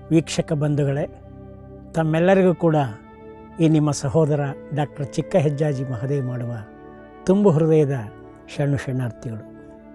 ವೀಕ್ಷಕ ಬಂಧುಗಳೇ ತಮ್ಮೆಲ್ಲರಿಗೂ ಕೂಡ ಈ ನಿಮ್ಮ ಸಹೋದರ ಡಾಕ್ಟರ್ ಚಿಕ್ಕ ಹೆಜ್ಜಾಜಿ ಮಹದೇವ್ ಮಾಡುವ ತುಂಬು ಹೃದಯದ ಶರಣು ಶರಣಾರ್ಥಿಗಳು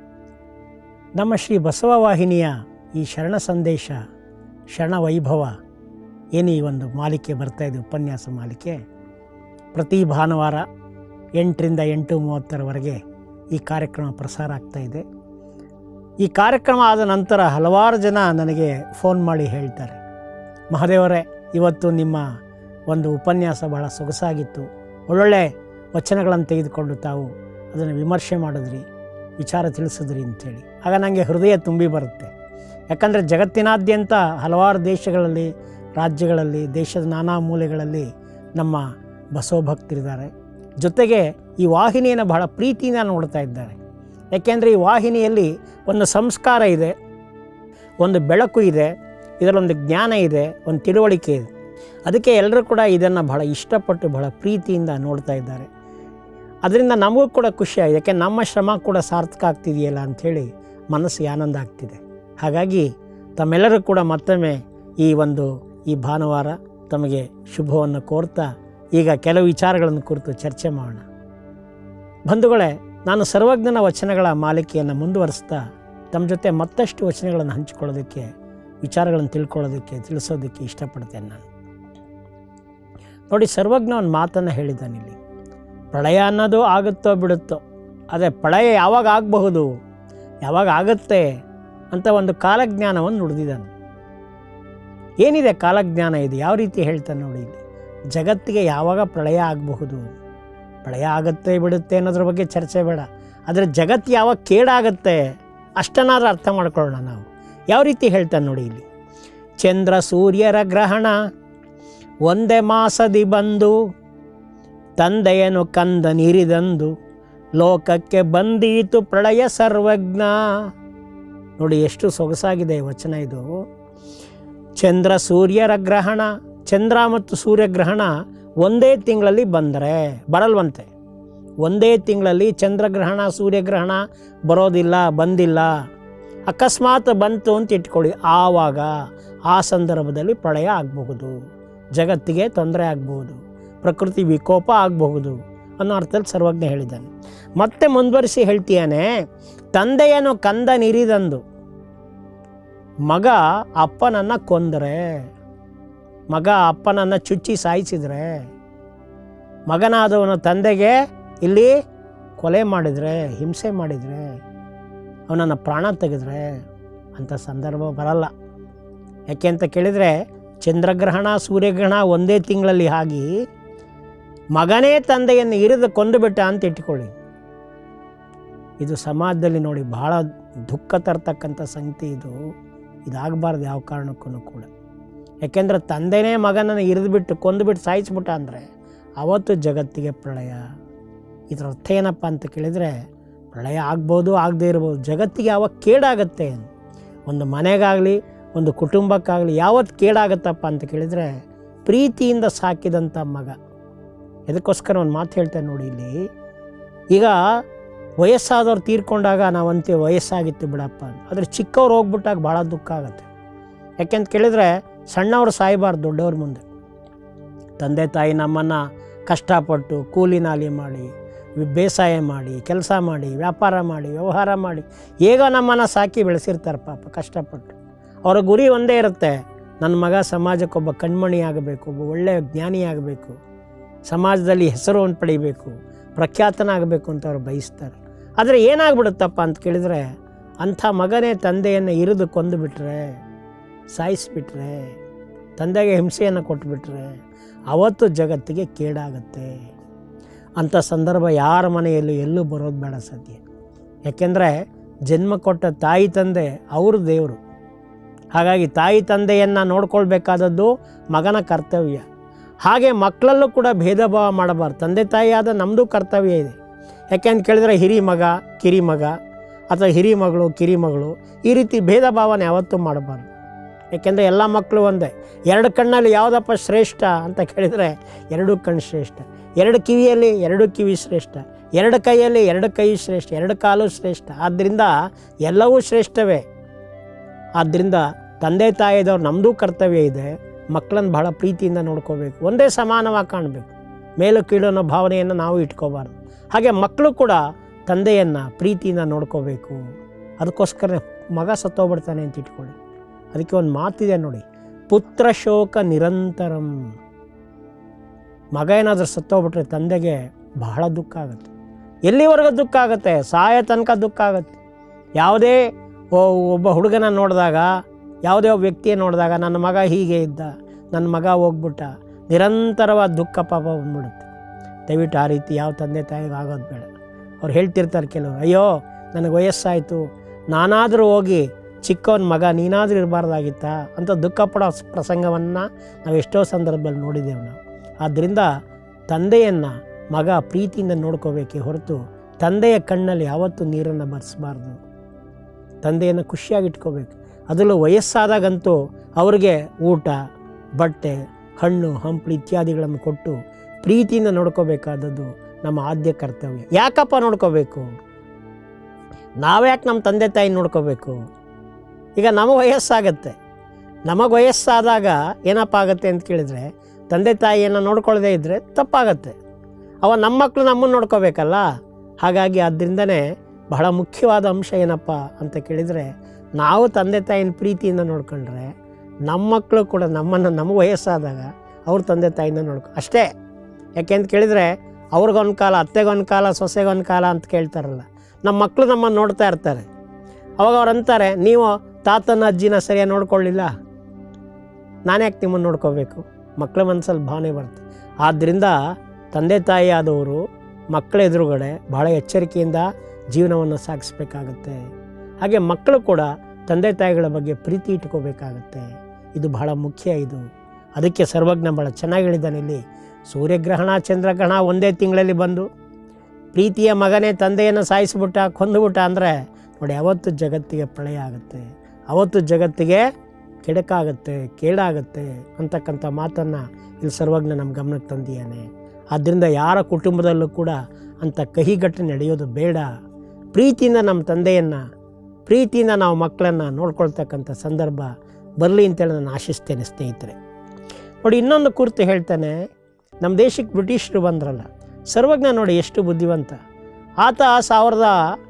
ನಮ್ಮ ಶ್ರೀ ಬಸವ ವಾಹಿನಿಯ ಈ ಶರಣ ಸಂದೇಶ ಶರಣ ವೈಭವ ಏನು ಈ ಒಂದು ಮಾಲಿಕೆ ಬರ್ತಾ ಇದೆ ಉಪನ್ಯಾಸ ಮಾಲಿಕೆ ಪ್ರತಿ ಭಾನುವಾರ ಎಂಟರಿಂದ ಎಂಟು ಮೂವತ್ತರವರೆಗೆ ಈ ಕಾರ್ಯಕ್ರಮ ಪ್ರಸಾರ ಆಗ್ತಾ ಇದೆ ಈ ಕಾರ್ಯಕ್ರಮ ಆದ ನಂತರ ಹಲವಾರು ಜನ ನನಗೆ ಫೋನ್ ಮಾಡಿ ಹೇಳ್ತಾರೆ ಮಹದೇವರೇ ಇವತ್ತು ನಿಮ್ಮ ಒಂದು ಉಪನ್ಯಾಸ ಬಹಳ ಸೊಗಸಾಗಿತ್ತು ಒಳ್ಳೊಳ್ಳೆ ವಚನಗಳನ್ನು ತೆಗೆದುಕೊಂಡು ತಾವು ಅದನ್ನು ವಿಮರ್ಶೆ ಮಾಡಿದ್ರಿ ವಿಚಾರ ತಿಳಿಸಿದ್ರಿ ಅಂಥೇಳಿ ಆಗ ನನಗೆ ಹೃದಯ ತುಂಬಿ ಬರುತ್ತೆ ಯಾಕಂದರೆ ಜಗತ್ತಿನಾದ್ಯಂತ ಹಲವಾರು ದೇಶಗಳಲ್ಲಿ ರಾಜ್ಯಗಳಲ್ಲಿ ದೇಶದ ನಾನಾ ಮೂಲೆಗಳಲ್ಲಿ ನಮ್ಮ ಬಸವ ಭಕ್ತರಿದ್ದಾರೆ ಜೊತೆಗೆ ಈ ವಾಹಿನಿಯನ್ನು ಬಹಳ ಪ್ರೀತಿಯಿಂದ ನೋಡ್ತಾ ಇದ್ದಾರೆ ಯಾಕೆಂದರೆ ಈ ವಾಹಿನಿಯಲ್ಲಿ ಒಂದು ಸಂಸ್ಕಾರ ಇದೆ ಒಂದು ಬೆಳಕು ಇದೆ ಇದರಲ್ಲೊಂದು ಜ್ಞಾನ ಇದೆ ಒಂದು ತಿಳುವಳಿಕೆ ಇದೆ ಅದಕ್ಕೆ ಎಲ್ಲರೂ ಕೂಡ ಇದನ್ನು ಬಹಳ ಇಷ್ಟಪಟ್ಟು ಬಹಳ ಪ್ರೀತಿಯಿಂದ ನೋಡ್ತಾ ಇದ್ದಾರೆ ಅದರಿಂದ ನಮಗೂ ಕೂಡ ಖುಷಿಯಾಗಿದೆ ಯಾಕೆ ನಮ್ಮ ಶ್ರಮ ಕೂಡ ಸಾರ್ಥಕ ಆಗ್ತಿದೆಯಲ್ಲ ಅಂಥೇಳಿ ಮನಸ್ಸಿಗೆ ಆನಂದ ಆಗ್ತಿದೆ ಹಾಗಾಗಿ ತಮ್ಮೆಲ್ಲರೂ ಕೂಡ ಮತ್ತೊಮ್ಮೆ ಈ ಒಂದು ಈ ಭಾನುವಾರ ತಮಗೆ ಶುಭವನ್ನು ಕೋರ್ತಾ ಈಗ ಕೆಲವು ವಿಚಾರಗಳನ್ನು ಕುರಿತು ಚರ್ಚೆ ಮಾಡೋಣ ಬಂಧುಗಳೇ ನಾನು ಸರ್ವಜ್ಞನ ವಚನಗಳ ಮಾಲಿಕೆಯನ್ನು ಮುಂದುವರಿಸ್ತಾ ತಮ್ಮ ಜೊತೆ ಮತ್ತಷ್ಟು ವಚನಗಳನ್ನು ಹಂಚಿಕೊಳ್ಳೋದಕ್ಕೆ ವಿಚಾರಗಳನ್ನು ತಿಳ್ಕೊಳ್ಳೋದಕ್ಕೆ ತಿಳಿಸೋದಕ್ಕೆ ಇಷ್ಟಪಡ್ತೇನೆ ನಾನು ನೋಡಿ ಸರ್ವಜ್ಞ ಒಂದು ಮಾತನ್ನು ಹೇಳಿದ್ದಾನೆ ಇಲ್ಲಿ ಪ್ರಳಯ ಅನ್ನೋದು ಆಗುತ್ತೋ ಬಿಡುತ್ತೋ ಅದೇ ಪ್ರಳಯ ಯಾವಾಗ ಆಗಬಹುದು ಯಾವಾಗ ಆಗುತ್ತೆ ಅಂತ ಒಂದು ಕಾಲಜ್ಞಾನವನ್ನು ನುಡಿದಿದ್ದಾನೆ ಏನಿದೆ ಕಾಲಜ್ಞಾನ ಇದೆ ಯಾವ ರೀತಿ ಹೇಳ್ತಾನೆ ನೋಡಿ ಇಲ್ಲಿ ಜಗತ್ತಿಗೆ ಯಾವಾಗ ಪ್ರಳಯ ಆಗಬಹುದು ಪ್ರಳಯ ಆಗುತ್ತೆ ಬಿಡುತ್ತೆ ಅನ್ನೋದ್ರ ಬಗ್ಗೆ ಚರ್ಚೆ ಬೇಡ ಆದರೆ ಜಗತ್ತು ಯಾವಾಗ ಕೇಡಾಗುತ್ತೆ ಅಷ್ಟನ್ನಾದ್ರೂ ಅರ್ಥ ಮಾಡ್ಕೊಳ್ಳೋಣ ನಾವು ಯಾವ ರೀತಿ ಹೇಳ್ತಾನೆ ನೋಡಿ ಇಲ್ಲಿ ಚಂದ್ರ ಸೂರ್ಯರ ಗ್ರಹಣ ಒಂದೇ ಮಾಸದಿ ಬಂದು ತಂದೆಯನು ಕಂದ ನೀರಿದಂದು ಲೋಕಕ್ಕೆ ಬಂದೀತು ಪ್ರಳಯ ಸರ್ವಜ್ಞ ನೋಡಿ ಎಷ್ಟು ಸೊಗಸಾಗಿದೆ ಈ ವಚನ ಇದು ಚಂದ್ರ ಸೂರ್ಯರ ಗ್ರಹಣ ಚಂದ್ರ ಮತ್ತು ಸೂರ್ಯಗ್ರಹಣ ಒಂದೇ ತಿಂಗಳಲ್ಲಿ ಬಂದರೆ ಬರಲ್ವಂತೆ ಒಂದೇ ತಿಂಗಳಲ್ಲಿ ಚಂದ್ರಗ್ರಹಣ ಸೂರ್ಯಗ್ರಹಣ ಬರೋದಿಲ್ಲ ಬಂದಿಲ್ಲ ಅಕಸ್ಮಾತ್ ಬಂತು ಅಂತ ಇಟ್ಕೊಳ್ಳಿ ಆವಾಗ ಆ ಸಂದರ್ಭದಲ್ಲಿ ಪ್ರಳಯ ಆಗಬಹುದು ಜಗತ್ತಿಗೆ ತೊಂದರೆ ಆಗಬಹುದು ಪ್ರಕೃತಿ ವಿಕೋಪ ಆಗಬಹುದು ಅನ್ನೋ ಅರ್ಥದಲ್ಲಿ ಸರ್ವಜ್ಞ ಹೇಳಿದ್ದಾನೆ ಮತ್ತೆ ಮುಂದುವರಿಸಿ ಹೇಳ್ತೀಯಾನೆ ತಂದೆಯನ್ನು ಕಂದ ನಿರಿದಂದು ಮಗ ಅಪ್ಪನನ್ನು ಕೊಂದರೆ ಮಗ ಅಪ್ಪನನ್ನು ಚುಚ್ಚಿ ಸಾಯಿಸಿದರೆ ಮಗನಾದವನು ತಂದೆಗೆ ಇಲ್ಲಿ ಕೊಲೆ ಮಾಡಿದರೆ ಹಿಂಸೆ ಮಾಡಿದರೆ ಅವನನ್ನು ಪ್ರಾಣ ತೆಗೆದ್ರೆ ಅಂಥ ಸಂದರ್ಭ ಬರಲ್ಲ ಯಾಕೆ ಅಂತ ಕೇಳಿದರೆ ಚಂದ್ರಗ್ರಹಣ ಸೂರ್ಯಗ್ರಹಣ ಒಂದೇ ತಿಂಗಳಲ್ಲಿ ಆಗಿ ಮಗನೇ ತಂದೆಯನ್ನು ಇರಿದು ಕೊಂದುಬಿಟ್ಟ ಅಂತ ಇಟ್ಕೊಳ್ಳಿ ಇದು ಸಮಾಜದಲ್ಲಿ ನೋಡಿ ಬಹಳ ದುಃಖ ತರ್ತಕ್ಕಂಥ ಸಂಗತಿ ಇದು ಇದಾಗಬಾರ್ದು ಯಾವ ಕಾರಣಕ್ಕೂ ಕೂಡ ಯಾಕೆಂದರೆ ತಂದೆನೇ ಮಗನನ್ನು ಇರಿದುಬಿಟ್ಟು ಕೊಂದುಬಿಟ್ಟು ಸಾಯಿಸ್ಬಿಟ್ಟ ಅಂದರೆ ಅವತ್ತು ಜಗತ್ತಿಗೆ ಪ್ರಳಯ ಇದರ ಅರ್ಥ ಏನಪ್ಪ ಅಂತ ಕೇಳಿದರೆ ಪ್ರಳಯ ಆಗ್ಬೋದು ಆಗದೇ ಇರ್ಬೋದು ಜಗತ್ತಿಗೆ ಯಾವಾಗ ಕೇಡಾಗತ್ತೆ ಒಂದು ಮನೆಗಾಗಲಿ ಒಂದು ಕುಟುಂಬಕ್ಕಾಗಲಿ ಯಾವತ್ತು ಕೇಡಾಗತ್ತಪ್ಪ ಅಂತ ಕೇಳಿದರೆ ಪ್ರೀತಿಯಿಂದ ಸಾಕಿದಂಥ ಮಗ ಇದಕ್ಕೋಸ್ಕರ ಒಂದು ಮಾತು ಹೇಳ್ತೇನೆ ನೋಡಿ ಇಲ್ಲಿ ಈಗ ವಯಸ್ಸಾದವ್ರು ತೀರ್ಕೊಂಡಾಗ ನಾವಂತೆ ವಯಸ್ಸಾಗಿತ್ತು ಬಿಡಪ್ಪ ಆದರೆ ಚಿಕ್ಕವ್ರು ಹೋಗ್ಬಿಟ್ಟಾಗ ಭಾಳ ದುಃಖ ಆಗುತ್ತೆ ಯಾಕೆಂತ ಕೇಳಿದರೆ ಸಣ್ಣವ್ರು ಸಾಯಬಾರ್ದು ದೊಡ್ಡವ್ರ ಮುಂದೆ ತಂದೆ ತಾಯಿ ನಮ್ಮನ್ನು ಕಷ್ಟಪಟ್ಟು ಕೂಲಿ ನಾಲಿ ಮಾಡಿ ಬೇಸಾಯ ಮಾಡಿ ಕೆಲಸ ಮಾಡಿ ವ್ಯಾಪಾರ ಮಾಡಿ ವ್ಯವಹಾರ ಮಾಡಿ ಹೇಗೋ ನಮ್ಮನ್ನು ಸಾಕಿ ಬೆಳೆಸಿರ್ತಾರೆ ಪಾಪ ಕಷ್ಟಪಟ್ಟು ಅವರ ಗುರಿ ಒಂದೇ ಇರುತ್ತೆ ನನ್ನ ಮಗ ಸಮಾಜಕ್ಕೊಬ್ಬ ಕಣ್ಮಣಿ ಆಗಬೇಕು ಒಬ್ಬ ಒಳ್ಳೆಯ ಜ್ಞಾನಿ ಆಗಬೇಕು ಸಮಾಜದಲ್ಲಿ ಹೆಸರನ್ನು ಪಡಿಬೇಕು ಪ್ರಖ್ಯಾತನಾಗಬೇಕು ಅಂತ ಅವ್ರು ಬಯಸ್ತಾರೆ ಆದರೆ ಏನಾಗ್ಬಿಡುತ್ತಪ್ಪ ಅಂತ ಕೇಳಿದರೆ ಅಂಥ ಮಗನೇ ತಂದೆಯನ್ನು ಇರಿದು ಕೊಂದುಬಿಟ್ರೆ ಸಾಯಿಸಿಬಿಟ್ರೆ ತಂದೆಗೆ ಹಿಂಸೆಯನ್ನು ಕೊಟ್ಬಿಟ್ರೆ ಅವತ್ತು ಜಗತ್ತಿಗೆ ಕೇಡಾಗತ್ತೆ ಅಂಥ ಸಂದರ್ಭ ಯಾರ ಮನೆಯಲ್ಲೂ ಎಲ್ಲೂ ಬರೋದು ಬೇಡ ಸದ್ಯ ಯಾಕೆಂದರೆ ಜನ್ಮ ಕೊಟ್ಟ ತಾಯಿ ತಂದೆ ಅವರು ದೇವರು ಹಾಗಾಗಿ ತಾಯಿ ತಂದೆಯನ್ನು ನೋಡ್ಕೊಳ್ಬೇಕಾದದ್ದು ಮಗನ ಕರ್ತವ್ಯ ಹಾಗೆ ಮಕ್ಕಳಲ್ಲೂ ಕೂಡ ಭೇದ ಭಾವ ಮಾಡಬಾರ್ದು ತಂದೆ ತಾಯಿಯಾದ ನಮ್ಮದು ಕರ್ತವ್ಯ ಇದೆ ಯಾಕೆಂತ ಕೇಳಿದ್ರೆ ಹಿರಿ ಮಗ ಕಿರಿ ಮಗ ಅಥವಾ ಹಿರಿ ಮಗಳು ಕಿರಿ ಮಗಳು ಈ ರೀತಿ ಭೇದ ಭಾವನೆ ಯಾವತ್ತೂ ಮಾಡಬಾರ್ದು ಯಾಕೆಂದರೆ ಎಲ್ಲ ಮಕ್ಕಳು ಒಂದೇ ಎರಡು ಕಣ್ಣಲ್ಲಿ ಯಾವುದಪ್ಪ ಶ್ರೇಷ್ಠ ಅಂತ ಕೇಳಿದರೆ ಎರಡು ಕಣ್ಣು ಶ್ರೇಷ್ಠ ಎರಡು ಕಿವಿಯಲ್ಲಿ ಎರಡು ಕಿವಿ ಶ್ರೇಷ್ಠ ಎರಡು ಕೈಯಲ್ಲಿ ಎರಡು ಕೈ ಶ್ರೇಷ್ಠ ಎರಡು ಕಾಲು ಶ್ರೇಷ್ಠ ಆದ್ದರಿಂದ ಎಲ್ಲವೂ ಶ್ರೇಷ್ಠವೇ ಆದ್ದರಿಂದ ತಂದೆ ತಾಯಿದವ್ರು ನಮ್ಮದು ಕರ್ತವ್ಯ ಇದೆ ಮಕ್ಕಳನ್ನು ಬಹಳ ಪ್ರೀತಿಯಿಂದ ನೋಡ್ಕೋಬೇಕು ಒಂದೇ ಸಮಾನವಾಗಿ ಕಾಣಬೇಕು ಮೇಲು ಕೀಳು ಅನ್ನೋ ಭಾವನೆಯನ್ನು ನಾವು ಇಟ್ಕೋಬಾರ್ದು ಹಾಗೆ ಮಕ್ಕಳು ಕೂಡ ತಂದೆಯನ್ನು ಪ್ರೀತಿಯಿಂದ ನೋಡ್ಕೋಬೇಕು ಅದಕ್ಕೋಸ್ಕರ ಮಗ ಸತ್ತೋಗ್ಬಿಡ್ತಾನೆ ಅಂತ ಇಟ್ಕೊಳ್ಳಿ ಅದಕ್ಕೆ ಒಂದು ಮಾತಿದೆ ನೋಡಿ ಪುತ್ರ ಶೋಕ ನಿರಂತರಂ ಮಗ ಏನಾದರೂ ಸತ್ತೋಗ್ಬಿಟ್ರೆ ತಂದೆಗೆ ಬಹಳ ದುಃಖ ಆಗುತ್ತೆ ಎಲ್ಲಿವರೆಗೂ ದುಃಖ ಆಗುತ್ತೆ ಸಾಯ ತನಕ ದುಃಖ ಆಗುತ್ತೆ ಯಾವುದೇ ಒ- ಒಬ್ಬ ಹುಡುಗನ ನೋಡಿದಾಗ ಯಾವುದೇ ಒಬ್ಬ ವ್ಯಕ್ತಿಯ ನೋಡಿದಾಗ ನನ್ನ ಮಗ ಹೀಗೆ ಇದ್ದ ನನ್ನ ಮಗ ಹೋಗ್ಬಿಟ್ಟ ನಿರಂತರವಾದ ದುಃಖ ಪಾಪ ಬಂದ್ಬಿಡುತ್ತೆ ದಯವಿಟ್ಟು ಆ ರೀತಿ ಯಾವ ತಂದೆ ತಾಯಿಗೆ ಆಗೋದು ಬೇಡ ಅವ್ರು ಹೇಳ್ತಿರ್ತಾರೆ ಕೆಲವರು ಅಯ್ಯೋ ನನಗೆ ವಯಸ್ಸಾಯಿತು ನಾನಾದರೂ ಹೋಗಿ ಚಿಕ್ಕವನ ಮಗ ನೀನಾದರೂ ಇರಬಾರ್ದಾಗಿತ್ತಾ ಅಂತ ದುಃಖ ಪಡೋ ಸ್- ಪ್ರಸಂಗವನ್ನು ನಾವು ಎಷ್ಟೋ ಸಂದರ್ಭದಲ್ಲಿ ನೋಡಿದ್ದೇವೆ ನಾವು ಆದ್ದರಿಂದ ತಂದೆಯನ್ನು ಮಗ ಪ್ರೀತಿಯಿಂದ ನೋಡ್ಕೋಬೇಕೇ ಹೊರತು ತಂದೆಯ ಕಣ್ಣಲ್ಲಿ ಯಾವತ್ತೂ ನೀರನ್ನು ಬರೆಸಬಾರ್ದು ತಂದೆಯನ್ನು ಖುಷಿಯಾಗಿ ಇಟ್ಕೋಬೇಕು ಅದರಲ್ಲೂ ವಯಸ್ಸಾದಾಗಂತೂ ಅವ್ರಿಗೆ ಊಟ ಬಟ್ಟೆ ಹಣ್ಣು ಹಂಪಲು ಇತ್ಯಾದಿಗಳನ್ನು ಕೊಟ್ಟು ಪ್ರೀತಿಯಿಂದ ನೋಡ್ಕೋಬೇಕಾದದ್ದು ನಮ್ಮ ಆದ್ಯ ಕರ್ತವ್ಯ ಯಾಕಪ್ಪ ನೋಡ್ಕೋಬೇಕು ನಾವ್ಯಾಕೆ ನಮ್ಮ ತಂದೆ ತಾಯಿ ನೋಡ್ಕೋಬೇಕು ಈಗ ನಮಗೆ ವಯಸ್ಸಾಗತ್ತೆ ನಮಗೆ ವಯಸ್ಸಾದಾಗ ಏನಪ್ಪ ಆಗುತ್ತೆ ಅಂತ ಕೇಳಿದರೆ ತಂದೆ ತಾಯಿಯನ್ನು ನೋಡ್ಕೊಳ್ಳದೇ ಇದ್ದರೆ ತಪ್ಪಾಗತ್ತೆ ಅವ ನಮ್ಮ ಮಕ್ಕಳು ನಮ್ಮನ್ನು ನೋಡ್ಕೋಬೇಕಲ್ಲ ಹಾಗಾಗಿ ಆದ್ದರಿಂದನೇ ಬಹಳ ಮುಖ್ಯವಾದ ಅಂಶ ಏನಪ್ಪ ಅಂತ ಕೇಳಿದರೆ ನಾವು ತಂದೆ ತಾಯಿನ ಪ್ರೀತಿಯಿಂದ ನೋಡ್ಕೊಂಡ್ರೆ ನಮ್ಮ ಮಕ್ಕಳು ಕೂಡ ನಮ್ಮನ್ನು ನಮಗೆ ವಯಸ್ಸಾದಾಗ ಅವ್ರ ತಂದೆ ತಾಯಿನ ನೋಡ್ಕೊ ಅಷ್ಟೇ ಯಾಕೆ ಅಂತ ಕೇಳಿದರೆ ಅವ್ರಿಗೊಂದು ಕಾಲ ಅತ್ತೆಗೊಂದು ಕಾಲ ಸೊಸೆಗೊಂದು ಕಾಲ ಅಂತ ಕೇಳ್ತಾರಲ್ಲ ನಮ್ಮ ಮಕ್ಕಳು ನಮ್ಮನ್ನು ನೋಡ್ತಾ ಇರ್ತಾರೆ ಅವಾಗ ಅವ್ರು ಅಂತಾರೆ ನೀವು ತಾತನ ಅಜ್ಜಿನ ಸರಿಯಾಗಿ ನೋಡ್ಕೊಳ್ಳಿಲ್ಲ ನಾನು ಯಾಕೆ ನಿಮ್ಮನ್ನು ನೋಡ್ಕೋಬೇಕು ಮಕ್ಕಳ ಮನಸ್ಸಲ್ಲಿ ಭಾವನೆ ಬರುತ್ತೆ ಆದ್ದರಿಂದ ತಂದೆ ತಾಯಿ ಆದವರು ಮಕ್ಕಳ ಎದುರುಗಡೆ ಬಹಳ ಎಚ್ಚರಿಕೆಯಿಂದ ಜೀವನವನ್ನು ಸಾಗಿಸ್ಬೇಕಾಗತ್ತೆ ಹಾಗೆ ಮಕ್ಕಳು ಕೂಡ ತಂದೆ ತಾಯಿಗಳ ಬಗ್ಗೆ ಪ್ರೀತಿ ಇಟ್ಕೋಬೇಕಾಗತ್ತೆ ಇದು ಬಹಳ ಮುಖ್ಯ ಇದು ಅದಕ್ಕೆ ಸರ್ವಜ್ಞ ಭಾಳ ಚೆನ್ನಾಗಿ ಹೇಳಿದ್ದಾನೆ ಇಲ್ಲಿ ಸೂರ್ಯಗ್ರಹಣ ಚಂದ್ರಗ್ರಹಣ ಒಂದೇ ತಿಂಗಳಲ್ಲಿ ಬಂದು ಪ್ರೀತಿಯ ಮಗನೇ ತಂದೆಯನ್ನು ಸಾಯಿಸಿಬಿಟ್ಟ ಕೊಂದುಬಿಟ್ಟ ಅಂದರೆ ನೋಡಿ ಅವತ್ತು ಜಗತ್ತಿಗೆ ಪ್ರಳಯ ಆಗುತ್ತೆ ಅವತ್ತು ಜಗತ್ತಿಗೆ ಕೆಡಕಾಗುತ್ತೆ ಕೇಡಾಗುತ್ತೆ ಅಂತಕ್ಕಂಥ ಮಾತನ್ನು ಇಲ್ಲಿ ಸರ್ವಜ್ಞ ನಮ್ಮ ಗಮನಕ್ಕೆ ತಂದಿಯಾನೆ ಆದ್ದರಿಂದ ಯಾರ ಕುಟುಂಬದಲ್ಲೂ ಕೂಡ ಅಂಥ ಕಹಿಘಟ್ಟೆ ನಡೆಯೋದು ಬೇಡ ಪ್ರೀತಿಯಿಂದ ನಮ್ಮ ತಂದೆಯನ್ನು ಪ್ರೀತಿಯಿಂದ ನಾವು ಮಕ್ಕಳನ್ನು ನೋಡ್ಕೊಳ್ತಕ್ಕಂಥ ಸಂದರ್ಭ ಬರಲಿ ಅಂತೇಳಿ ನಾನು ಆಶಿಸ್ತೇನೆ ಸ್ನೇಹಿತರೆ ನೋಡಿ ಇನ್ನೊಂದು ಕುರಿತು ಹೇಳ್ತಾನೆ ನಮ್ಮ ದೇಶಕ್ಕೆ ಬ್ರಿಟಿಷರು ಬಂದ್ರಲ್ಲ ಸರ್ವಜ್ಞ ನೋಡಿ ಎಷ್ಟು ಬುದ್ಧಿವಂತ ಆತ ಸಾವಿರದ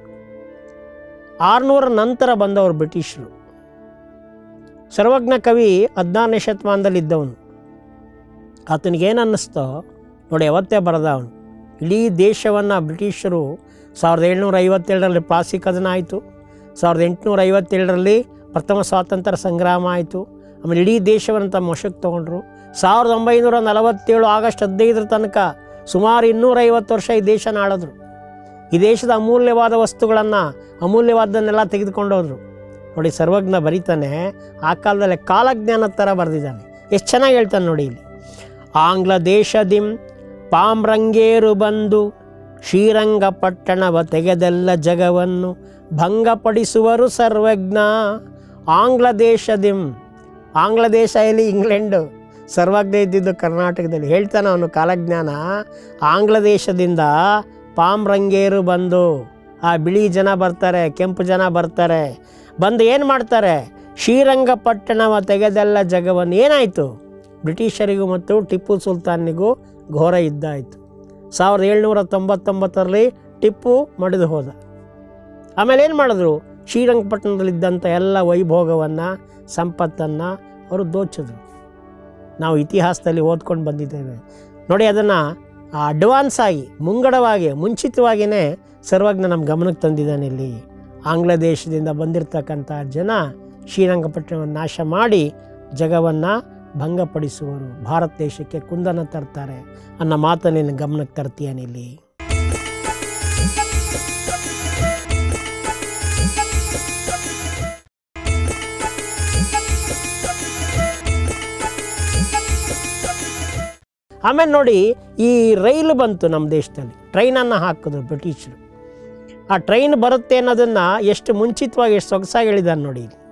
ಆರುನೂರ ನಂತರ ಬಂದವರು ಬ್ರಿಟಿಷರು ಸರ್ವಜ್ಞ ಕವಿ ಹದಿನಾರನೇ ಶತಮಾನದಲ್ಲಿ ಇದ್ದವನು ಆತನಿಗೇನು ಅನ್ನಿಸ್ತೋ ನೋಡಿ ಯಾವತ್ತೇ ಬರೆದ ಅವನು ಇಡೀ ದೇಶವನ್ನು ಬ್ರಿಟಿಷರು ಸಾವಿರದ ಏಳ್ನೂರ ಐವತ್ತೇಳರಲ್ಲಿ ಪ್ಲಾಸಿ ಕದನ ಆಯಿತು ಸಾವಿರದ ಎಂಟುನೂರ ಐವತ್ತೇಳರಲ್ಲಿ ಪ್ರಥಮ ಸ್ವಾತಂತ್ರ್ಯ ಸಂಗ್ರಾಮ ಆಯಿತು ಆಮೇಲೆ ಇಡೀ ದೇಶವನ್ನು ತಮ್ಮ ವಶಕ್ಕೆ ತೊಗೊಂಡ್ರು ಸಾವಿರದ ಒಂಬೈನೂರ ನಲವತ್ತೇಳು ಆಗಸ್ಟ್ ಹದಿನೈದರ ತನಕ ಸುಮಾರು ಇನ್ನೂರೈವತ್ತು ವರ್ಷ ಈ ದೇಶನ ಆಳಿದ್ರು ಈ ದೇಶದ ಅಮೂಲ್ಯವಾದ ವಸ್ತುಗಳನ್ನು ಅಮೂಲ್ಯವಾದನ್ನೆಲ್ಲ ತೆಗೆದುಕೊಂಡೋದ್ರು ನೋಡಿ ಸರ್ವಜ್ಞ ಬರೀತಾನೆ ಆ ಕಾಲದಲ್ಲಿ ಕಾಲಜ್ಞಾನದ ಥರ ಬರೆದಿದ್ದಾನೆ ಎಷ್ಟು ಚೆನ್ನಾಗಿ ಹೇಳ್ತಾನೆ ನೋಡಿ ಇಲ್ಲಿ ಆಂಗ್ಲ ದೇಶದಿಂ ಪಾಮ್ರಂಗೇರು ಬಂದು ಶ್ರೀರಂಗಪಟ್ಟಣವ ತೆಗೆದೆಲ್ಲ ಜಗವನ್ನು ಭಂಗಪಡಿಸುವರು ಸರ್ವಜ್ಞ ಆಂಗ್ಲ ದೇಶದಿಂ ಆಂಗ್ಲ ದೇಶ ಎಲ್ಲಿ ಇಂಗ್ಲೆಂಡು ಸರ್ವಜ್ಞ ಇದ್ದಿದ್ದು ಕರ್ನಾಟಕದಲ್ಲಿ ಹೇಳ್ತಾನೆ ಅವನು ಕಾಲಜ್ಞಾನ ಆಂಗ್ಲ ದೇಶದಿಂದ ಪಾಮ್ರಂಗೇರು ಬಂದು ಆ ಬಿಳಿ ಜನ ಬರ್ತಾರೆ ಕೆಂಪು ಜನ ಬರ್ತಾರೆ ಬಂದು ಏನು ಮಾಡ್ತಾರೆ ಶ್ರೀರಂಗಪಟ್ಟಣವ ತೆಗೆದೆಲ್ಲ ಜಗವನ್ನು ಏನಾಯಿತು ಬ್ರಿಟಿಷರಿಗೂ ಮತ್ತು ಟಿಪ್ಪು ಸುಲ್ತಾನಿಗೂ ಘೋರ ಯುದ್ಧ ಆಯಿತು ಸಾವಿರದ ಏಳ್ನೂರ ತೊಂಬತ್ತೊಂಬತ್ತರಲ್ಲಿ ಟಿಪ್ಪು ಮಡಿದು ಹೋದ ಆಮೇಲೆ ಏನು ಮಾಡಿದ್ರು ಶ್ರೀರಂಗಪಟ್ಟಣದಲ್ಲಿದ್ದಂಥ ಎಲ್ಲ ವೈಭೋಗವನ್ನು ಸಂಪತ್ತನ್ನು ಅವರು ದೋಚಿದ್ರು ನಾವು ಇತಿಹಾಸದಲ್ಲಿ ಓದ್ಕೊಂಡು ಬಂದಿದ್ದೇವೆ ನೋಡಿ ಅದನ್ನು ಅಡ್ವಾನ್ಸ್ ಆಗಿ ಮುಂಗಡವಾಗಿ ಮುಂಚಿತವಾಗಿಯೇ ಸರ್ವಜ್ಞ ನಮ್ಮ ಗಮನಕ್ಕೆ ತಂದಿದ್ದಾನೆ ಇಲ್ಲಿ ಆಂಗ್ಲ ದೇಶದಿಂದ ಬಂದಿರತಕ್ಕಂಥ ಜನ ಶ್ರೀರಂಗಪಟ್ಟಣವನ್ನು ನಾಶ ಮಾಡಿ ಜಗವನ್ನು ಭಂಗಪಡಿಸುವರು ಭಾರತ ದೇಶಕ್ಕೆ ಕುಂದನ ತರ್ತಾರೆ ಅನ್ನೋ ಮಾತನ್ನು ನಿನ್ನ ಗಮನಕ್ಕೆ ತರ್ತೀಯಾನೆ ಇಲ್ಲಿ ಆಮೇಲೆ ನೋಡಿ ಈ ರೈಲು ಬಂತು ನಮ್ಮ ದೇಶದಲ್ಲಿ ಟ್ರೈನನ್ನು ಹಾಕಿದ್ರು ಬ್ರಿಟಿಷರು ಆ ಟ್ರೈನ್ ಬರುತ್ತೆ ಅನ್ನೋದನ್ನು ಎಷ್ಟು ಮುಂಚಿತವಾಗಿ ಎಷ್ಟು ಸೊಗಸಾಗಿ ಹೇಳಿದಾನೆ ನೋಡಿ ಇಲ್ಲಿ.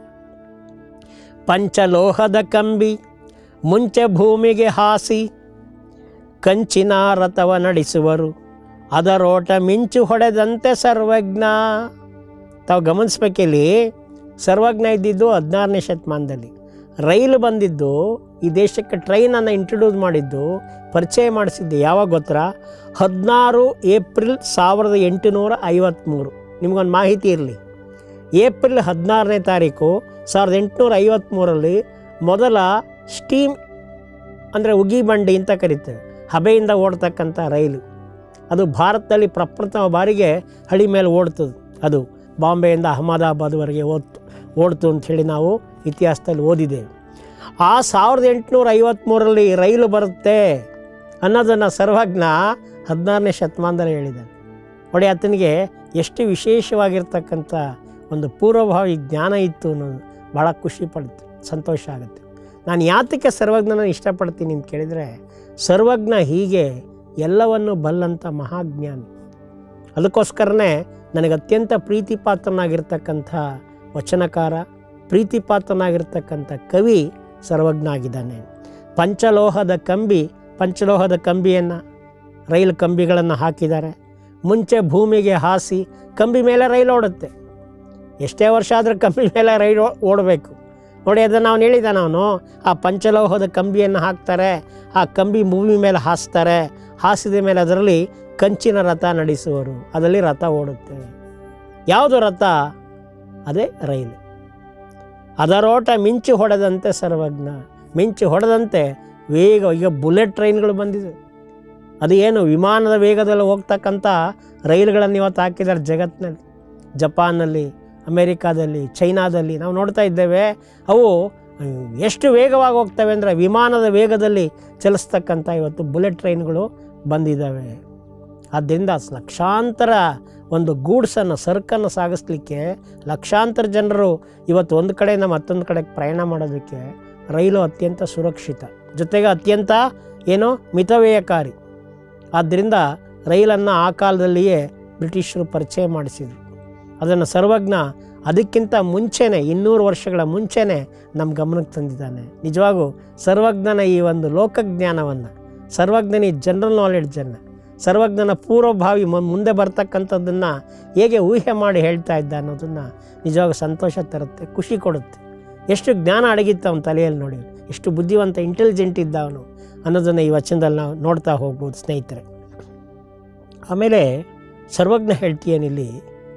ಪಂಚಲೋಹದ ಕಂಬಿ ಮುಂಚೆ ಭೂಮಿಗೆ ಹಾಸಿ ಕಂಚಿನ ರಥವ ನಡೆಸುವರು ಅದರೋಟ ಮಿಂಚು ಹೊಡೆದಂತೆ ಸರ್ವಜ್ಞ ತಾವು ಗಮನಿಸ್ಬೇಕಿಲ್ಲಿ ಸರ್ವಜ್ಞ ಇದ್ದಿದ್ದು ಹದಿನಾರನೇ ಶತಮಾನದಲ್ಲಿ ರೈಲು ಬಂದಿದ್ದು ಈ ದೇಶಕ್ಕೆ ಟ್ರೈನನ್ನು ಇಂಟ್ರೊಡ್ಯೂಸ್ ಮಾಡಿದ್ದು ಪರಿಚಯ ಮಾಡಿಸಿದ್ದು ಯಾವಾಗ ಗೊತ್ತಾ ಹದಿನಾರು ಏಪ್ರಿಲ್ ಸಾವಿರದ ಎಂಟುನೂರ ಐವತ್ತ್ಮೂರು ನಿಮಗೊಂದು ಮಾಹಿತಿ ಇರಲಿ ಏಪ್ರಿಲ್ ಹದಿನಾರನೇ ತಾರೀಕು ಸಾವಿರದ ಎಂಟುನೂರ ಐವತ್ತ್ಮೂರಲ್ಲಿ ಮೊದಲ ಸ್ಟೀಮ್ ಅಂದರೆ ಉಗಿ ಬಂಡಿ ಅಂತ ಕರಿತೇವೆ ಹಬೆಯಿಂದ ಓಡ್ತಕ್ಕಂಥ ರೈಲು ಅದು ಭಾರತದಲ್ಲಿ ಪ್ರಪ್ರಥಮ ಬಾರಿಗೆ ಹಳಿ ಮೇಲೆ ಓಡ್ತದೆ ಅದು ಬಾಂಬೆಯಿಂದ ಅಹಮದಾಬಾದ್ವರೆಗೆ ಓದ್ತು ಓಡ್ತು ಅಂಥೇಳಿ ನಾವು ಇತಿಹಾಸದಲ್ಲಿ ಓದಿದ್ದೇವೆ ಆ ಸಾವಿರದ ಎಂಟುನೂರ ಐವತ್ತ್ಮೂರರಲ್ಲಿ ರೈಲು ಬರುತ್ತೆ ಅನ್ನೋದನ್ನು ಸರ್ವಜ್ಞ ಹದಿನಾರನೇ ಶತಮಾನದಲ್ಲಿ ಹೇಳಿದ್ದಾನೆ ನೋಡಿ ಆತನಿಗೆ ಎಷ್ಟು ವಿಶೇಷವಾಗಿರ್ತಕ್ಕಂಥ ಒಂದು ಪೂರ್ವಭಾವಿ ಜ್ಞಾನ ಇತ್ತು ಅನ್ನೋದು ಭಾಳ ಖುಷಿ ಪಡ್ತು ಸಂತೋಷ ಆಗುತ್ತೆ ನಾನು ಯಾತಕ್ಕೆ ಸರ್ವಜ್ಞನ ಇಷ್ಟಪಡ್ತೀನಿ ಅಂತ ಕೇಳಿದರೆ ಸರ್ವಜ್ಞ ಹೀಗೆ ಎಲ್ಲವನ್ನು ಬಲ್ಲಂಥ ಮಹಾಜ್ಞಾನಿ ಅದಕ್ಕೋಸ್ಕರನೇ ನನಗೆ ಅತ್ಯಂತ ಪ್ರೀತಿಪಾತ್ರನಾಗಿರ್ತಕ್ಕಂಥ ವಚನಕಾರ ಪ್ರೀತಿಪಾತ್ರನಾಗಿರ್ತಕ್ಕಂಥ ಕವಿ ಸರ್ವಜ್ಞ ಆಗಿದ್ದಾನೆ ಪಂಚಲೋಹದ ಕಂಬಿ ಪಂಚಲೋಹದ ಕಂಬಿಯನ್ನು ರೈಲು ಕಂಬಿಗಳನ್ನು ಹಾಕಿದ್ದಾರೆ ಮುಂಚೆ ಭೂಮಿಗೆ ಹಾಸಿ ಕಂಬಿ ಮೇಲೆ ರೈಲು ಓಡುತ್ತೆ ಎಷ್ಟೇ ವರ್ಷ ಆದರೂ ಕಂಬಿ ಮೇಲೆ ರೈಲು ಓಡಬೇಕು ನೋಡಿ ಅದನ್ನು ಅವನು ಹೇಳಿದ್ದಾನೆ ಅವನು ಆ ಪಂಚಲೋಹದ ಕಂಬಿಯನ್ನು ಹಾಕ್ತಾರೆ ಆ ಕಂಬಿ ಭೂಮಿ ಮೇಲೆ ಹಾಸ್ತಾರೆ ಹಾಸಿದ ಮೇಲೆ ಅದರಲ್ಲಿ ಕಂಚಿನ ರಥ ನಡೆಸುವರು ಅದರಲ್ಲಿ ರಥ ಓಡುತ್ತೆ ಯಾವುದು ರಥ ಅದೇ ರೈಲು ಅದರೋಟ ಮಿಂಚು ಹೊಡೆದಂತೆ ಸರ್ವಜ್ಞ ಮಿಂಚು ಹೊಡೆದಂತೆ ವೇಗ ಈಗ ಬುಲೆಟ್ ಟ್ರೈನ್ಗಳು ಬಂದಿದೆ ಅದು ಏನು ವಿಮಾನದ ವೇಗದಲ್ಲಿ ಹೋಗ್ತಕ್ಕಂಥ ರೈಲುಗಳನ್ನು ಇವತ್ತು ಹಾಕಿದ್ದಾರೆ ಜಗತ್ತಿನಲ್ಲಿ ಜಪಾನಲ್ಲಿ ಅಮೇರಿಕಾದಲ್ಲಿ ಚೈನಾದಲ್ಲಿ ನಾವು ನೋಡ್ತಾ ಇದ್ದೇವೆ ಅವು ಎಷ್ಟು ವೇಗವಾಗಿ ಹೋಗ್ತವೆ ಅಂದರೆ ವಿಮಾನದ ವೇಗದಲ್ಲಿ ಚಲಿಸ್ತಕ್ಕಂಥ ಇವತ್ತು ಬುಲೆಟ್ ಟ್ರೈನ್ಗಳು ಬಂದಿದ್ದಾವೆ ಆದ್ದರಿಂದ ಲಕ್ಷಾಂತರ ಒಂದು ಗೂಡ್ಸನ್ನು ಸರಕನ್ನು ಸಾಗಿಸ್ಲಿಕ್ಕೆ ಲಕ್ಷಾಂತರ ಜನರು ಇವತ್ತು ಒಂದು ಕಡೆಯಿಂದ ಮತ್ತೊಂದು ಕಡೆಗೆ ಪ್ರಯಾಣ ಮಾಡೋದಕ್ಕೆ ರೈಲು ಅತ್ಯಂತ ಸುರಕ್ಷಿತ ಜೊತೆಗೆ ಅತ್ಯಂತ ಏನು ಮಿತವ್ಯಯಕಾರಿ ಆದ್ದರಿಂದ ರೈಲನ್ನು ಆ ಕಾಲದಲ್ಲಿಯೇ ಬ್ರಿಟಿಷರು ಪರಿಚಯ ಮಾಡಿಸಿದರು ಅದನ್ನು ಸರ್ವಜ್ಞ ಅದಕ್ಕಿಂತ ಮುಂಚೆನೇ ಇನ್ನೂರು ವರ್ಷಗಳ ಮುಂಚೆನೇ ನಮ್ಮ ಗಮನಕ್ಕೆ ತಂದಿದ್ದಾನೆ ನಿಜವಾಗೂ ಸರ್ವಜ್ಞನ ಈ ಒಂದು ಲೋಕಜ್ಞಾನವನ್ನು ಸರ್ವಜ್ಞನ ಈ ಜನರಲ್ ನಾಲೆಡ್ಜನ್ನು ಸರ್ವಜ್ಞನ ಪೂರ್ವಭಾವಿ ಮು- ಮುಂದೆ ಬರ್ತಕ್ಕಂಥದ್ದನ್ನು ಹೇಗೆ ಊಹೆ ಮಾಡಿ ಹೇಳ್ತಾ ಇದ್ದ ಅನ್ನೋದನ್ನು ನಿಜವಾಗ ಸಂತೋಷ ತರುತ್ತೆ ಖುಷಿ ಕೊಡುತ್ತೆ ಎಷ್ಟು ಜ್ಞಾನ ಅಡಗಿತ್ತು ಅವನ ತಲೆಯಲ್ಲಿ ನೋಡಿ ಎಷ್ಟು ಬುದ್ಧಿವಂತ ಇಂಟೆಲಿಜೆಂಟ್ ಇದ್ದ ಅವನು ಅನ್ನೋದನ್ನು ಈ ವಚನದಲ್ಲಿ ನಾವು ನೋಡ್ತಾ ಹೋಗ್ಬೋದು ಸ್ನೇಹಿತರೆ ಆಮೇಲೆ ಸರ್ವಜ್ಞ ಹೇಳ್ತೀಯನಿಲ್ಲಿ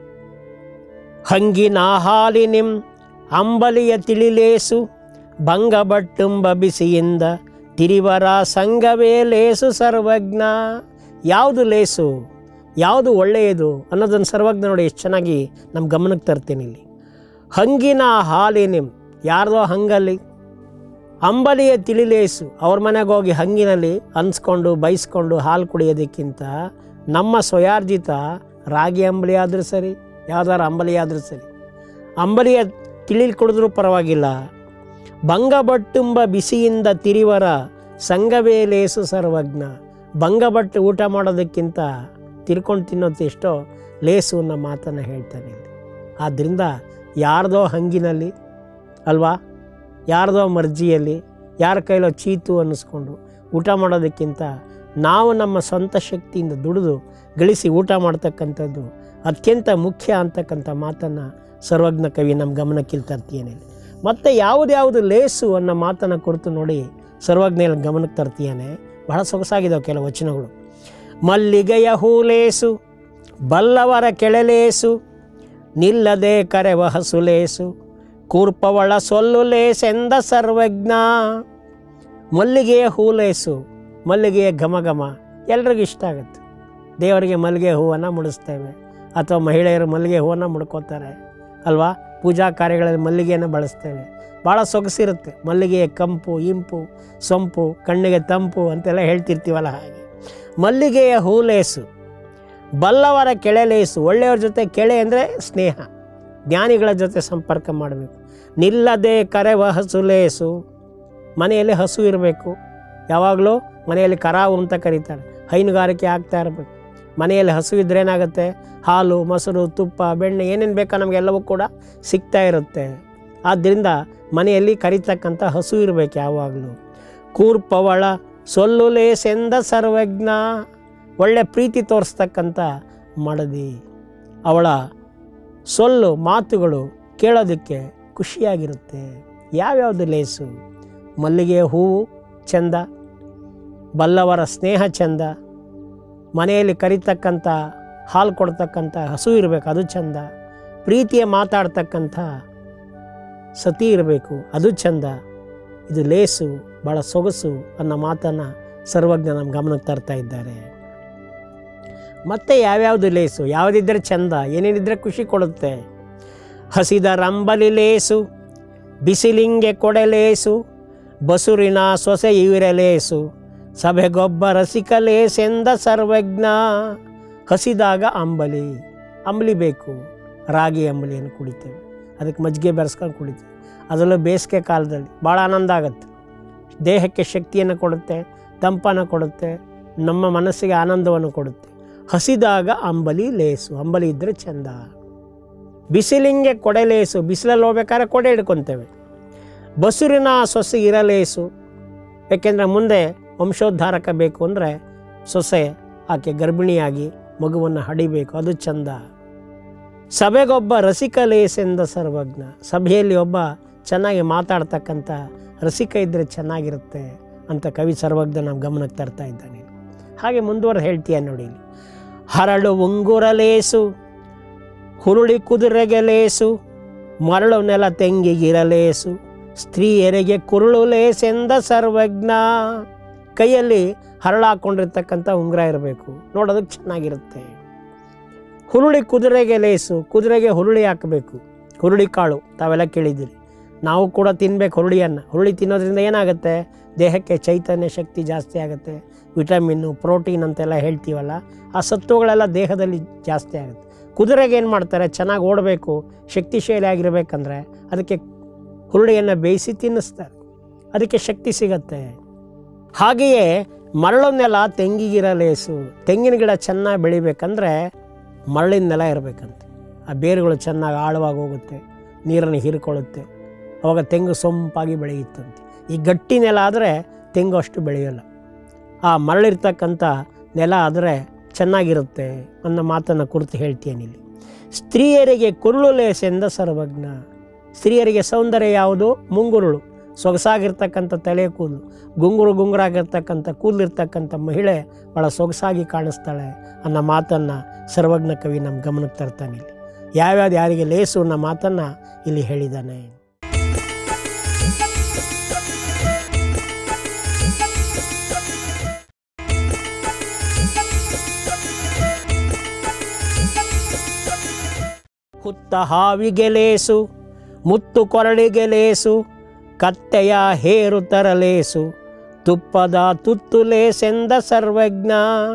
ಹಂಗಿನ ಹಾಲಿನಿಂ ಅಂಬಲಿಯ ತಿಳಿಲೇಸು ಭಂಗಬಟ್ಟುಂಬ ಬಿಸಿಯಿಂದ ತಿರಿವರ ಸಂಘವೇ ಲೇಸು ಸರ್ವಜ್ಞ ಯಾವುದು ಲೇಸು ಯಾವುದು ಒಳ್ಳೆಯದು ಅನ್ನೋದನ್ನು ಸರ್ವಜ್ಞ ನೋಡಿ ಎಷ್ಟು ಚೆನ್ನಾಗಿ ನಮ್ಮ ಗಮನಕ್ಕೆ ತರ್ತೀನಿ ಇಲ್ಲಿ ಹಂಗಿನ ಹಾಲಿನಿಂ ಯಾರ್ದೋ ಹಂಗಲ್ಲಿ ಅಂಬಲಿಯ ತಿಳಿಲೇಸು ಅವ್ರ ಮನೆಗೆ ಹೋಗಿ ಹಂಗಿನಲ್ಲಿ ಅನ್ಸ್ಕೊಂಡು ಬೈಸ್ಕೊಂಡು ಹಾಲು ಕುಡಿಯೋದಕ್ಕಿಂತ ನಮ್ಮ ಸ್ವಯಾರ್ಜಿತ ರಾಗಿ ಅಂಬಲಿ ಆದರೂ ಸರಿ ಯಾವ್ದಾರು ಅಂಬಲಿ ಆದರೂ ಸರಿ ಅಂಬಲಿಯ ತಿಳಿಲ್ ಕುಡಿದ್ರೂ ಪರವಾಗಿಲ್ಲ ಭಂಗಬಟ್ಟುಂಬ ಬಿಸಿಯಿಂದ ತಿರಿವರ ಸಂಘವೇಲೇಸು ಸರ್ವಜ್ಞ ಭಂಗಬಟ್ಟು ಊಟ ಮಾಡೋದಕ್ಕಿಂತ ತಿರ್ಕೊಂಡು ತಿನ್ನೋದು ಎಷ್ಟೋ ಲೇಸು ಅನ್ನೋ ಮಾತನ್ನು ಹೇಳ್ತಾನೆ ಇಲ್ಲಿ ಆದ್ದರಿಂದ ಯಾರ್ದೋ ಹಂಗಿನಲ್ಲಿ ಅಲ್ವಾ ಯಾರ್ದೋ ಮರ್ಜಿಯಲ್ಲಿ ಯಾರ ಕೈಲೋ ಚೀತು ಅನ್ನಿಸ್ಕೊಂಡು ಊಟ ಮಾಡೋದಕ್ಕಿಂತ ನಾವು ನಮ್ಮ ಸ್ವಂತ ಶಕ್ತಿಯಿಂದ ದುಡಿದು ಗಳಿಸಿ ಊಟ ಮಾಡ್ತಕ್ಕಂಥದ್ದು ಅತ್ಯಂತ ಮುಖ್ಯ ಅಂತಕ್ಕಂಥ ಮಾತನ್ನು ಸರ್ವಜ್ಞ ಕವಿ ನಮ್ಮ ಗಮನಕ್ಕೆ ತರ್ತೀಯನೇ ಮತ್ತು ಯಾವುದ್ಯಾವುದು ಲೇಸು ಅನ್ನೋ ಮಾತನ್ನು ಕುರಿತು ನೋಡಿ ಸರ್ವಜ್ಞ ಗಮನಕ್ಕೆ ತರ್ತೀಯಾನೆ ಬಹಳ ಸೊಗಸಾಗಿದ್ದಾವೆ ಕೆಲವು ವಚನಗಳು ಮಲ್ಲಿಗೆಯ ಹೂಲೇಸು ಬಲ್ಲವರ ಕೆಳಲೇಸು ನಿಲ್ಲದೆ ಕರೆವ ಹಸುಲೇಸು ಕೂರ್ಪವಳ ಸೊಲ್ಲು ಲೇಸೆಂದ ಸರ್ವಜ್ಞ ಮಲ್ಲಿಗೆಯ ಹೂಲೇಸು ಮಲ್ಲಿಗೆಯ ಘಮ ಘಮ ಎಲ್ರಿಗೂ ಇಷ್ಟ ಆಗುತ್ತೆ ದೇವರಿಗೆ ಮಲ್ಲಿಗೆ ಹೂವನ್ನು ಮುಡಿಸ್ತೇವೆ ಅಥವಾ ಮಹಿಳೆಯರು ಮಲ್ಲಿಗೆ ಹೂವನ್ನು ಮುಡ್ಕೋತಾರೆ ಅಲ್ವಾ ಪೂಜಾ ಕಾರ್ಯಗಳಲ್ಲಿ ಮಲ್ಲಿಗೆಯನ್ನು ಬಳಸ್ತೇವೆ ಭಾಳ ಸೊಗಸಿರುತ್ತೆ ಮಲ್ಲಿಗೆಯ ಕಂಪು ಇಂಪು ಸೊಂಪು ಕಣ್ಣಿಗೆ ತಂಪು ಅಂತೆಲ್ಲ ಹೇಳ್ತಿರ್ತೀವಲ್ಲ ಹಾಗೆ ಮಲ್ಲಿಗೆಯ ಹೂಲೇಸು ಬಲ್ಲವರ ಕೆಳೆಲೇಸು ಒಳ್ಳೆಯವ್ರ ಜೊತೆ ಕೆಳೆ ಅಂದರೆ ಸ್ನೇಹ ಜ್ಞಾನಿಗಳ ಜೊತೆ ಸಂಪರ್ಕ ಮಾಡಬೇಕು ನಿಲ್ಲದೆ ಕರೆವ ಹಸುಲೇಸು ಮನೆಯಲ್ಲಿ ಹಸು ಇರಬೇಕು ಯಾವಾಗಲೂ ಮನೆಯಲ್ಲಿ ಕರಾವು ಅಂತ ಕರೀತಾರೆ ಹೈನುಗಾರಿಕೆ ಆಗ್ತಾ ಇರಬೇಕು ಮನೆಯಲ್ಲಿ ಹಸು ಇದ್ರೆ ಏನಾಗುತ್ತೆ ಹಾಲು ಮೊಸರು ತುಪ್ಪ ಬೆಣ್ಣೆ ಏನೇನು ಬೇಕೋ ನಮಗೆಲ್ಲವೂ ಕೂಡ ಸಿಗ್ತಾ ಇರುತ್ತೆ ಆದ್ದರಿಂದ ಮನೆಯಲ್ಲಿ ಕರಿತಕ್ಕಂಥ ಹಸು ಇರಬೇಕು ಯಾವಾಗಲೂ ಕೂರ್ಪವಳ ಸೊಲ್ಲು ಲೇಸೆಂದ ಸರ್ವಜ್ಞ ಒಳ್ಳೆ ಪ್ರೀತಿ ತೋರಿಸ್ತಕ್ಕಂಥ ಮಡದಿ ಅವಳ ಸೊಲ್ಲು ಮಾತುಗಳು ಕೇಳೋದಕ್ಕೆ ಖುಷಿಯಾಗಿರುತ್ತೆ ಯಾವ್ಯಾವುದು ಲೇಸು ಮಲ್ಲಿಗೆ ಹೂವು ಚಂದ ಬಲ್ಲವರ ಸ್ನೇಹ ಚಂದ ಮನೆಯಲ್ಲಿ ಕರಿತಕ್ಕಂಥ ಹಾಲು ಕೊಡ್ತಕ್ಕಂಥ ಹಸು ಇರಬೇಕು ಅದು ಚಂದ ಪ್ರೀತಿಯ ಮಾತಾಡ್ತಕ್ಕಂಥ ಸತಿ ಇರಬೇಕು ಅದು ಚಂದ ಇದು ಲೇಸು ಭಾಳ ಸೊಗಸು ಅನ್ನೋ ಮಾತನ್ನು ಸರ್ವಜ್ಞ ನಮ್ಮ ಗಮನಕ್ಕೆ ತರ್ತಾ ಇದ್ದಾರೆ ಮತ್ತೆ ಯಾವ್ಯಾವುದು ಲೇಸು ಯಾವುದಿದ್ದರೆ ಚಂದ ಏನೇನಿದ್ರೆ ಖುಷಿ ಕೊಡುತ್ತೆ ಹಸಿದ ರಂಬಲಿ ಲೇಸು ಬಿಸಿಲಿಂಗೆ ಕೊಡಲೇಸು ಬಸುರಿನ ಸೊಸೆ ಇವಿರಲೇಸು ಸಭೆಗೊಬ್ಬ ರಸಿಕ ಲೇಸೆಂದ ಸರ್ವಜ್ಞ ಹಸಿದಾಗ ಅಂಬಲಿ ಅಂಬಲಿ ಬೇಕು ರಾಗಿ ಅಂಬಲಿಯನ್ನು ಕುಡಿತೇವೆ ಅದಕ್ಕೆ ಮಜ್ಜಿಗೆ ಬೆರೆಸ್ಕೊಂಡು ಕುಡಿತೇವೆ ಅದರಲ್ಲೂ ಬೇಸಿಗೆ ಕಾಲದಲ್ಲಿ ಭಾಳ ಆನಂದ ಆಗುತ್ತೆ ದೇಹಕ್ಕೆ ಶಕ್ತಿಯನ್ನು ಕೊಡುತ್ತೆ ತಂಪನ್ನು ಕೊಡುತ್ತೆ ನಮ್ಮ ಮನಸ್ಸಿಗೆ ಆನಂದವನ್ನು ಕೊಡುತ್ತೆ ಹಸಿದಾಗ ಅಂಬಲಿ ಲೇಸು ಅಂಬಲಿ ಇದ್ದರೆ ಚಂದ ಬಿಸಿಲಿಂಗೆ ಕೊಡೆಲೇಸು ಬಿಸಿಲಲ್ಲಿ ಹೋಗ್ಬೇಕಾದ್ರೆ ಕೊಡೆ ಹಿಡ್ಕೊತೇವೆ ಬಸುರಿನ ಸೊಸೆ ಇರಲೇಸು ಯಾಕೆಂದರೆ ಮುಂದೆ ವಂಶೋದ್ಧಾರಕ ಬೇಕು ಅಂದರೆ ಸೊಸೆ ಆಕೆ ಗರ್ಭಿಣಿಯಾಗಿ ಮಗುವನ್ನು ಹಡಿಬೇಕು ಅದು ಚಂದ ಸಭೆಗೊಬ್ಬ ರಸಿಕ ಲೇಸೆಂದ ಸರ್ವಜ್ಞ ಸಭೆಯಲ್ಲಿ ಒಬ್ಬ ಚೆನ್ನಾಗಿ ಮಾತಾಡ್ತಕ್ಕಂಥ ರಸಿಕ ಇದ್ದರೆ ಚೆನ್ನಾಗಿರುತ್ತೆ ಅಂತ ಕವಿ ಸರ್ವಜ್ಞ ನಾವು ಗಮನಕ್ಕೆ ತರ್ತಾ ಇದ್ದಾನೆ ಹಾಗೆ ಮುಂದುವರೆದು ಹೇಳ್ತೀಯ ನೋಡಿ ಇಲ್ಲಿ. ಹರಳು ಉಂಗುರ ಲೇಸು ಹುರುಳಿ ಕುದುರೆಗೆ ಲೇಸು ಮರಳು ನೆಲ ತೆಂಗಿಗಿರಲೇಸು ಸ್ತ್ರೀಯರಿಗೆ ಕುರುಳು ಲೇಸೆಂದ ಸರ್ವಜ್ಞ ಕೈಯಲ್ಲಿ ಹರಳಾಕೊಂಡಿರ್ತಕ್ಕಂಥ ಉಂಗುರ ಇರಬೇಕು ನೋಡೋದಕ್ಕೆ ಚೆನ್ನಾಗಿರುತ್ತೆ ಹುರುಳಿ ಕುದುರೆಗೆ ಲೇಸು ಕುದುರೆಗೆ ಹುರುಳಿ ಹಾಕಬೇಕು ಹುರುಳಿ ಕಾಳು ತಾವೆಲ್ಲ ಕೇಳಿದ್ದೀರಿ ನಾವು ಕೂಡ ತಿನ್ಬೇಕು ಹುರುಳಿಯನ್ನು ಹುರುಳಿ ತಿನ್ನೋದ್ರಿಂದ ಏನಾಗುತ್ತೆ ದೇಹಕ್ಕೆ ಚೈತನ್ಯ ಶಕ್ತಿ ಜಾಸ್ತಿ ಆಗುತ್ತೆ ವಿಟಮಿನ್ನು ಪ್ರೋಟೀನ್ ಅಂತೆಲ್ಲ ಹೇಳ್ತೀವಲ್ಲ ಆ ಸತ್ವಗಳೆಲ್ಲ ದೇಹದಲ್ಲಿ ಜಾಸ್ತಿ ಆಗುತ್ತೆ ಕುದುರೆಗೆ ಏನು ಮಾಡ್ತಾರೆ ಚೆನ್ನಾಗಿ ಓಡಬೇಕು ಶಕ್ತಿಶಾಲಿ ಆಗಿರಬೇಕಂದ್ರೆ ಅದಕ್ಕೆ ಹುರುಳಿಯನ್ನು ಬೇಯಿಸಿ ತಿನ್ನಿಸ್ತಾರೆ ಅದಕ್ಕೆ ಶಕ್ತಿ ಸಿಗತ್ತೆ ಹಾಗೆಯೇ ಮರಳು ನೆಲ ತೆಂಗಿಗಿರ ಲೇಸು ತೆಂಗಿನ ಗಿಡ ಚೆನ್ನಾಗಿ ಬೆಳಿಬೇಕಂದ್ರೆ ಮರಳಿನ ನೆಲ ಇರಬೇಕಂತೆ ಆ ಬೇರುಗಳು ಚೆನ್ನಾಗಿ ಆಳವಾಗಿ ಹೋಗುತ್ತೆ ನೀರನ್ನು ಹೀರಿಕೊಳ್ಳುತ್ತೆ ಅವಾಗ ತೆಂಗು ಸೊಂಪಾಗಿ ಬೆಳೆಯುತ್ತಂತೆ ಈ ಗಟ್ಟಿ ನೆಲ ಆದರೆ ತೆಂಗು ಅಷ್ಟು ಬೆಳೆಯೋಲ್ಲ ಆ ಮರಳಿರ್ತಕ್ಕಂಥ ನೆಲ ಆದರೆ ಚೆನ್ನಾಗಿರುತ್ತೆ ಅನ್ನೋ ಮಾತನ್ನು ಕುರಿತು ಹೇಳ್ತೀನಿ ಇಲ್ಲಿ ಸ್ತ್ರೀಯರಿಗೆ ಕುರುಳು ಲೇಸೆಂದ ಸರ್ವಜ್ಞ ಸ್ತ್ರೀಯರಿಗೆ ಸೌಂದರ್ಯ ಯಾವುದು ಮುಂಗುರುಳು ಸೊಗಸಾಗಿರ್ತಕ್ಕಂಥ ತಲೆ ಕೂದಲು ಗುಂಗುರು ಗುಂಗುರಾಗಿರ್ತಕ್ಕಂಥ ಕೂದಲಿರ್ತಕ್ಕಂಥ ಮಹಿಳೆ ಭಾಳ ಸೊಗಸಾಗಿ ಕಾಣಿಸ್ತಾಳೆ ಅನ್ನೋ ಮಾತನ್ನು ಸರ್ವಜ್ಞ ಕವಿ ನಮ್ಮ ಗಮನಕ್ಕೆ ತರ್ತಾನೆ ಇಲ್ಲಿ ಯಾವ್ಯಾವ್ದು ಯಾರಿಗೆ ಲೇಸು ಅನ್ನೋ ಮಾತನ್ನು ಇಲ್ಲಿ ಹೇಳಿದ್ದಾನೆ ಹುತ್ತ ಹಾವಿಗೆ ಲೇಸು ಮುತ್ತು ಕೊರಳಿಗೆ ಲೇಸು ಕತ್ತೆಯ ಹೇರು ತರಲೇಸು ತುಪ್ಪದ ತುತ್ತು ಲೇಸೆಂದ ಸರ್ವಜ್ಞ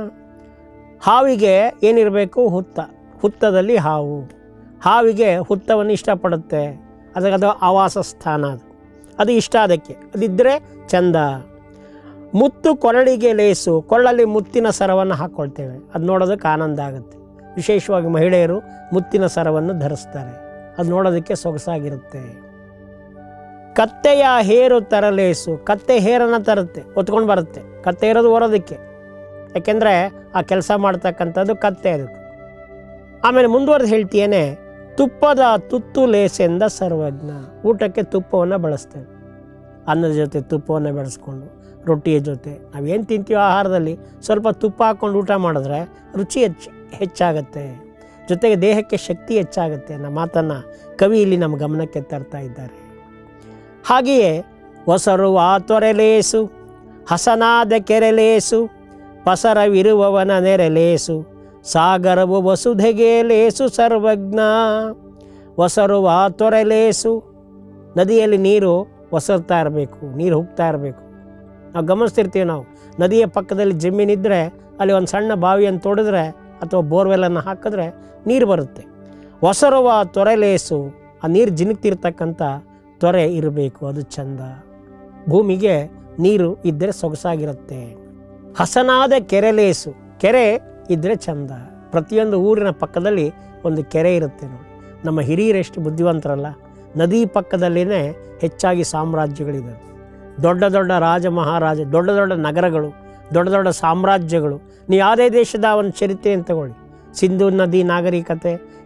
ಹಾವಿಗೆ ಏನಿರಬೇಕು ಹುತ್ತ ಹುತ್ತದಲ್ಲಿ ಹಾವು ಹಾವಿಗೆ ಹುತ್ತವನ್ನು ಇಷ್ಟಪಡುತ್ತೆ ಅದಕ್ಕೆ ಅದು ಆವಾಸ ಸ್ಥಾನ ಅದು ಅದು ಇಷ್ಟ ಅದಕ್ಕೆ ಅದಿದ್ದರೆ ಚಂದ ಮುತ್ತು ಕೊರಳಿಗೆ ಲೇಸು ಕೊಳ್ಳಲ್ಲಿ ಮುತ್ತಿನ ಸರವನ್ನು ಹಾಕ್ಕೊಳ್ತೇವೆ ಅದು ನೋಡೋದಕ್ಕೆ ಆನಂದ ಆಗುತ್ತೆ ವಿಶೇಷವಾಗಿ ಮಹಿಳೆಯರು ಮುತ್ತಿನ ಸರವನ್ನು ಧರಿಸ್ತಾರೆ ಅದು ನೋಡೋದಕ್ಕೆ ಸೊಗಸಾಗಿರುತ್ತೆ ಕತ್ತೆಯ ಹೇರು ತರಲೇಸು ಕತ್ತೆ ಹೇರನ್ನು ತರುತ್ತೆ ಹೊತ್ಕೊಂಡು ಬರುತ್ತೆ ಕತ್ತೆ ಇರೋದು ಹೊರೋದಕ್ಕೆ ಯಾಕೆಂದರೆ ಆ ಕೆಲಸ ಮಾಡ್ತಕ್ಕಂಥದ್ದು ಕತ್ತೆ ಅದಕ್ಕೆ ಆಮೇಲೆ ಮುಂದುವರೆದು ಹೇಳ್ತೀಯೇನೆ ತುಪ್ಪದ ತುತ್ತು ಲೇಸೆಂದ ಸರ್ವಜ್ಞ ಊಟಕ್ಕೆ ತುಪ್ಪವನ್ನು ಬಳಸ್ತೇವೆ ಅನ್ನದ ಜೊತೆ ತುಪ್ಪವನ್ನು ಬೆಳೆಸ್ಕೊಂಡು ರೊಟ್ಟಿಯ ಜೊತೆ ನಾವೇನು ತಿಂತೀವೋ ಆಹಾರದಲ್ಲಿ ಸ್ವಲ್ಪ ತುಪ್ಪ ಹಾಕ್ಕೊಂಡು ಊಟ ಮಾಡಿದ್ರೆ ರುಚಿ ಹೆಚ್ಚು ಹೆಚ್ಚಾಗತ್ತೆ ಜೊತೆಗೆ ದೇಹಕ್ಕೆ ಶಕ್ತಿ ಹೆಚ್ಚಾಗುತ್ತೆ ಅನ್ನೋ ಮಾತನ್ನು ಕವಿ ಇಲ್ಲಿ ನಮ್ಮ ಗಮನಕ್ಕೆ ತರ್ತಾ ಇದ್ದಾರೆ ಹಾಗೆಯೇ ಹೊಸರುವ ತೊರೆಲೇಸು ಹಸನಾದ ಕೆರೆಲೇಸು ಪಸರವಿರುವವನ ನೆರೆಲೇಸು ಸಾಗರವು ವಸುಧೆಗೆ ಲೇಸು ಸರ್ವಜ್ಞ ಹೊಸರುವ ತೊರೆಲೇಸು ನದಿಯಲ್ಲಿ ನೀರು ಒಸರ್ತಾ ಇರಬೇಕು ನೀರು ಹೋಗ್ತಾ ಇರಬೇಕು ನಾವು ಗಮನಿಸ್ತಿರ್ತೀವಿ ನಾವು ನದಿಯ ಪಕ್ಕದಲ್ಲಿ ಜಮೀನಿದ್ದರೆ ಅಲ್ಲಿ ಒಂದು ಸಣ್ಣ ಬಾವಿಯನ್ನು ತೋಡಿದ್ರೆ ಅಥವಾ ಬೋರ್ವೆಲ್ಲನ್ನು ಹಾಕಿದ್ರೆ ನೀರು ಬರುತ್ತೆ ಒಸರುವ ತೊರೆಲೇಸು ಆ ನೀರು ಜಿನುಕ್ತಿರ್ತಕ್ಕಂಥ ತೊರೆ ಇರಬೇಕು ಅದು ಚಂದ ಭೂಮಿಗೆ ನೀರು ಇದ್ದರೆ ಸೊಗಸಾಗಿರುತ್ತೆ ಹಸನಾದ ಕೆರೆಲೇಸು ಕೆರೆ ಇದ್ದರೆ ಚಂದ ಪ್ರತಿಯೊಂದು ಊರಿನ ಪಕ್ಕದಲ್ಲಿ ಒಂದು ಕೆರೆ ಇರುತ್ತೆ ನೋಡಿ ನಮ್ಮ ಹಿರಿಯರೆಷ್ಟು ಬುದ್ಧಿವಂತರಲ್ಲ ನದಿ ಪಕ್ಕದಲ್ಲಿನೇ ಹೆಚ್ಚಾಗಿ ಸಾಮ್ರಾಜ್ಯಗಳಿದ್ದಾವೆ ದೊಡ್ಡ ದೊಡ್ಡ ರಾಜ ಮಹಾರಾಜ ದೊಡ್ಡ ದೊಡ್ಡ ನಗರಗಳು ದೊಡ್ಡ ದೊಡ್ಡ ಸಾಮ್ರಾಜ್ಯಗಳು ನೀವು ಯಾವುದೇ ದೇಶದ ಒಂದು ಚರಿತ್ರೆಯನ್ನು ತಗೊಳ್ಳಿ ಸಿಂಧು ನದಿ ನಾಗರಿಕತೆ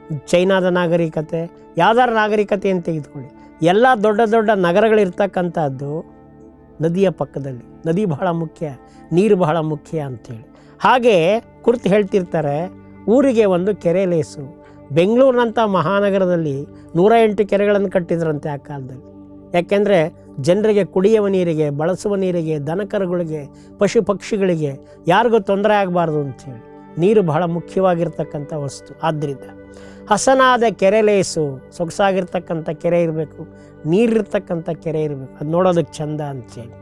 ಚೈನಾದ ನಾಗರಿಕತೆ ಯಾವ್ದಾರ ನಾಗರಿಕತೆ ಅಂತ ತೆಗೆದುಕೊಳ್ಳಿ ಎಲ್ಲ ದೊಡ್ಡ ದೊಡ್ಡ ನಗರಗಳಿರ್ತಕ್ಕಂಥದ್ದು ನದಿಯ ಪಕ್ಕದಲ್ಲಿ ನದಿ ಬಹಳ ಮುಖ್ಯ ನೀರು ಬಹಳ ಮುಖ್ಯ ಅಂಥೇಳಿ ಹಾಗೆ ಕುರ್ತು ಹೇಳ್ತಿರ್ತಾರೆ ಊರಿಗೆ ಒಂದು ಕೆರೆ ಲೇಸು ಬೆಂಗಳೂರಿನಂಥ ಮಹಾನಗರದಲ್ಲಿ ನೂರ ಎಂಟು ಕೆರೆಗಳನ್ನು ಕಟ್ಟಿದ್ರಂತೆ ಆ ಕಾಲದಲ್ಲಿ ಯಾಕೆಂದರೆ ಜನರಿಗೆ ಕುಡಿಯುವ ನೀರಿಗೆ ಬಳಸುವ ನೀರಿಗೆ ದನಕರುಗಳಿಗೆ ಪಶು ಪಕ್ಷಿಗಳಿಗೆ ಯಾರಿಗೂ ತೊಂದರೆ ಆಗಬಾರ್ದು ಅಂಥೇಳಿ ನೀರು ಬಹಳ ಮುಖ್ಯವಾಗಿರ್ತಕ್ಕಂಥ ವಸ್ತು ಆದ್ದರಿಂದ ಹಸನಾದ ಕೆರೆ ಲೇಸು ಸೊಗಸಾಗಿರ್ತಕ್ಕಂಥ ಕೆರೆ ಇರಬೇಕು ನೀರಿರ್ತಕ್ಕಂಥ ಕೆರೆ ಇರಬೇಕು ಅದು ನೋಡೋದಕ್ಕೆ ಚಂದ ಅಂತೇಳಿ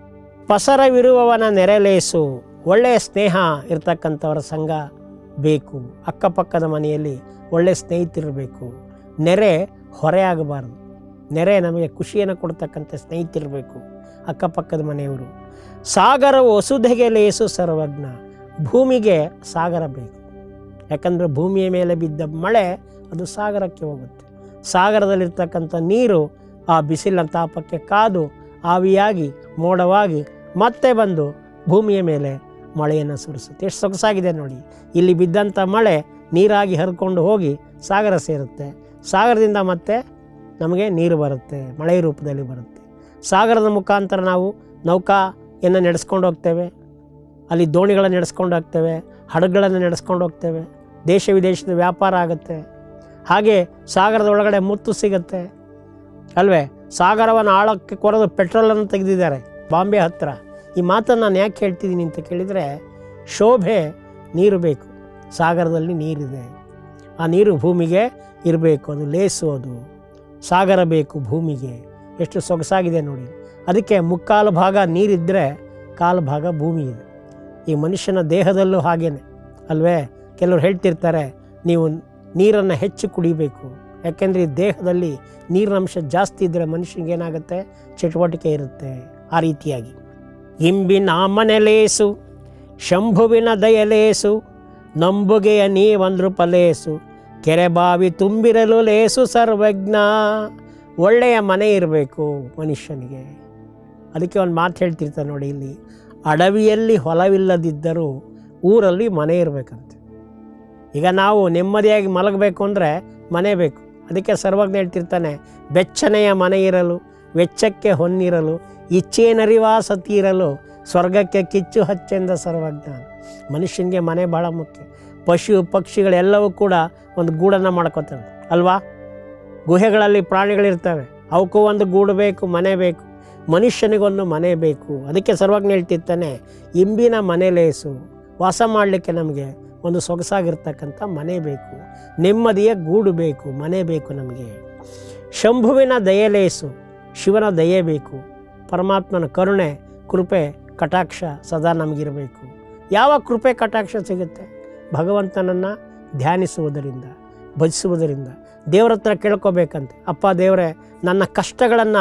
ಪಸರವಿರುವವನ ನೆರೆಲೇಸು ಒಳ್ಳೆಯ ಸ್ನೇಹ ಇರ್ತಕ್ಕಂಥವರ ಸಂಘ ಬೇಕು ಅಕ್ಕಪಕ್ಕದ ಮನೆಯಲ್ಲಿ ಒಳ್ಳೆಯ ಸ್ನೇಹಿತರಿರಬೇಕು ನೆರೆ ಹೊರೆ ಆಗಬಾರ್ದು ನೆರೆ ನಮಗೆ ಖುಷಿಯನ್ನು ಕೊಡ್ತಕ್ಕಂಥ ಸ್ನೇಹಿತರಿರಬೇಕು ಅಕ್ಕಪಕ್ಕದ ಮನೆಯವರು ಸಾಗರವು ವಸುಧೆಗೆ ಲೇಸು ಸರ್ವಜ್ಞ ಭೂಮಿಗೆ ಸಾಗರ ಬೇಕು ಯಾಕಂದರೆ ಭೂಮಿಯ ಮೇಲೆ ಬಿದ್ದ ಮಳೆ ಅದು ಸಾಗರಕ್ಕೆ ಹೋಗುತ್ತೆ ಸಾಗರದಲ್ಲಿರ್ತಕ್ಕಂಥ ನೀರು ಆ ಬಿಸಿಲಿನ ತಾಪಕ್ಕೆ ಕಾದು ಆವಿಯಾಗಿ ಮೋಡವಾಗಿ ಮತ್ತೆ ಬಂದು ಭೂಮಿಯ ಮೇಲೆ ಮಳೆಯನ್ನು ಸುರಿಸುತ್ತೆ ಎಷ್ಟು ಸೊಗಸಾಗಿದೆ ನೋಡಿ ಇಲ್ಲಿ ಬಿದ್ದಂಥ ಮಳೆ ನೀರಾಗಿ ಹರ್ಕೊಂಡು ಹೋಗಿ ಸಾಗರ ಸೇರುತ್ತೆ ಸಾಗರದಿಂದ ಮತ್ತೆ ನಮಗೆ ನೀರು ಬರುತ್ತೆ ಮಳೆ ರೂಪದಲ್ಲಿ ಬರುತ್ತೆ ಸಾಗರದ ಮುಖಾಂತರ ನಾವು ನೌಕಾಯನ್ನು ನಡೆಸ್ಕೊಂಡು ಹೋಗ್ತೇವೆ ಅಲ್ಲಿ ದೋಣಿಗಳನ್ನು ನಡೆಸ್ಕೊಂಡು ಹೋಗ್ತೇವೆ ಹಡಗುಗಳನ್ನು ನಡೆಸ್ಕೊಂಡು ಹೋಗ್ತೇವೆ ದೇಶ ವಿದೇಶದ ವ್ಯಾಪಾರ ಆಗುತ್ತೆ ಹಾಗೆ ಸಾಗರದ ಒಳಗಡೆ ಮುತ್ತು ಸಿಗುತ್ತೆ ಅಲ್ವೇ ಸಾಗರವನ್ನು ಆಳಕ್ಕೆ ಕೊರೆದು ಪೆಟ್ರೋಲನ್ನು ತೆಗೆದಿದ್ದಾರೆ ಬಾಂಬೆ ಹತ್ತಿರ ಈ ಮಾತನ್ನು ನಾನು ಯಾಕೆ ಹೇಳ್ತಿದ್ದೀನಿ ಅಂತ ಕೇಳಿದರೆ ಶೋಭೆ ನೀರು ಬೇಕು ಸಾಗರದಲ್ಲಿ ನೀರಿದೆ ಆ ನೀರು ಭೂಮಿಗೆ ಇರಬೇಕು ಅದು ಲೇಸು ಅದು ಸಾಗರ ಬೇಕು ಭೂಮಿಗೆ ಎಷ್ಟು ಸೊಗಸಾಗಿದೆ ನೋಡಿ ಅದಕ್ಕೆ ಮುಕ್ಕಾಲು ಭಾಗ ನೀರಿದ್ದರೆ ಕಾಲು ಭಾಗ ಭೂಮಿ ಇದೆ ಈ ಮನುಷ್ಯನ ದೇಹದಲ್ಲೂ ಹಾಗೇನೆ ಅಲ್ವೇ ಕೆಲವರು ಹೇಳ್ತಿರ್ತಾರೆ ನೀವು ನೀರನ್ನು ಹೆಚ್ಚು ಕುಡಿಬೇಕು ಯಾಕೆಂದರೆ ಈ ದೇಹದಲ್ಲಿ ನೀರಿನಂಶ ಜಾಸ್ತಿ ಇದ್ದರೆ ಮನುಷ್ಯನಿಗೆ ಏನಾಗುತ್ತೆ ಚಟುವಟಿಕೆ ಇರುತ್ತೆ ಆ ರೀತಿಯಾಗಿ ಇಂಬಿನ ಮನೆಲೇಸು ಶಂಭುವಿನ ದಯಲೇಸು ನಂಬುಗೆಯ ನೀವಂದ್ರು ಪಲೇಸು ಕೆರೆ ಬಾವಿ ತುಂಬಿರಲು ಲೇಸು ಸರ್ವಜ್ಞ ಒಳ್ಳೆಯ ಮನೆ ಇರಬೇಕು ಮನುಷ್ಯನಿಗೆ ಅದಕ್ಕೆ ಒಂದು ಮಾತು ಹೇಳ್ತಿರ್ತಾರೆ ನೋಡಿ ಇಲ್ಲಿ ಅಡವಿಯಲ್ಲಿ ಹೊಲವಿಲ್ಲದಿದ್ದರೂ ಊರಲ್ಲಿ ಮನೆ ಇರಬೇಕಂತೆ ಈಗ ನಾವು ನೆಮ್ಮದಿಯಾಗಿ ಮಲಗಬೇಕು ಅಂದರೆ ಮನೆ ಬೇಕು ಅದಕ್ಕೆ ಸರ್ವಜ್ಞ ಹೇಳ್ತಿರ್ತಾನೆ ಬೆಚ್ಚನೆಯ ಮನೆ ಇರಲು ವೆಚ್ಚಕ್ಕೆ ಹೊನ್ನಿರಲು ಇಚ್ಛೇನರಿವಾ ಸತೀರಲು ಸ್ವರ್ಗಕ್ಕೆ ಕಿಚ್ಚು ಹಚ್ಚೆಂದ ಸರ್ವಜ್ಞ ಮನುಷ್ಯನಿಗೆ ಮನೆ ಭಾಳ ಮುಖ್ಯ ಪಶು ಪಕ್ಷಿಗಳೆಲ್ಲವೂ ಕೂಡ ಒಂದು ಗೂಡನ್ನು ಮಾಡ್ಕೋತವೆ ಅಲ್ವಾ ಗುಹೆಗಳಲ್ಲಿ ಪ್ರಾಣಿಗಳಿರ್ತವೆ ಅವಕ್ಕೂ ಒಂದು ಗೂಡು ಬೇಕು ಮನೆ ಬೇಕು ಮನುಷ್ಯನಿಗೊಂದು ಮನೆ ಬೇಕು ಅದಕ್ಕೆ ಸರ್ವಜ್ಞ ಹೇಳ್ತಿರ್ತಾನೆ ಇಂಬಿನ ಮನೆ ಲೇಸು ವಾಸ ಮಾಡಲಿಕ್ಕೆ ನಮಗೆ ಒಂದು ಸೊಗಸಾಗಿರ್ತಕ್ಕಂಥ ಮನೆ ಬೇಕು ನೆಮ್ಮದಿಯ ಗೂಡು ಬೇಕು ಮನೆ ಬೇಕು ನಮಗೆ ಶಂಭುವಿನ ದಯಲೇಸು ಶಿವನ ದಯೆ ಬೇಕು ಪರಮಾತ್ಮನ ಕರುಣೆ ಕೃಪೆ ಕಟಾಕ್ಷ ಸದಾ ನಮಗಿರಬೇಕು ಯಾವ ಕೃಪೆ ಕಟಾಕ್ಷ ಸಿಗುತ್ತೆ ಭಗವಂತನನ್ನು ಧ್ಯಾನಿಸುವುದರಿಂದ ಭಜಿಸುವುದರಿಂದ ದೇವ್ರ ಹತ್ರ ಕೇಳ್ಕೋಬೇಕಂತೆ ಅಪ್ಪ ದೇವರೇ ನನ್ನ ಕಷ್ಟಗಳನ್ನು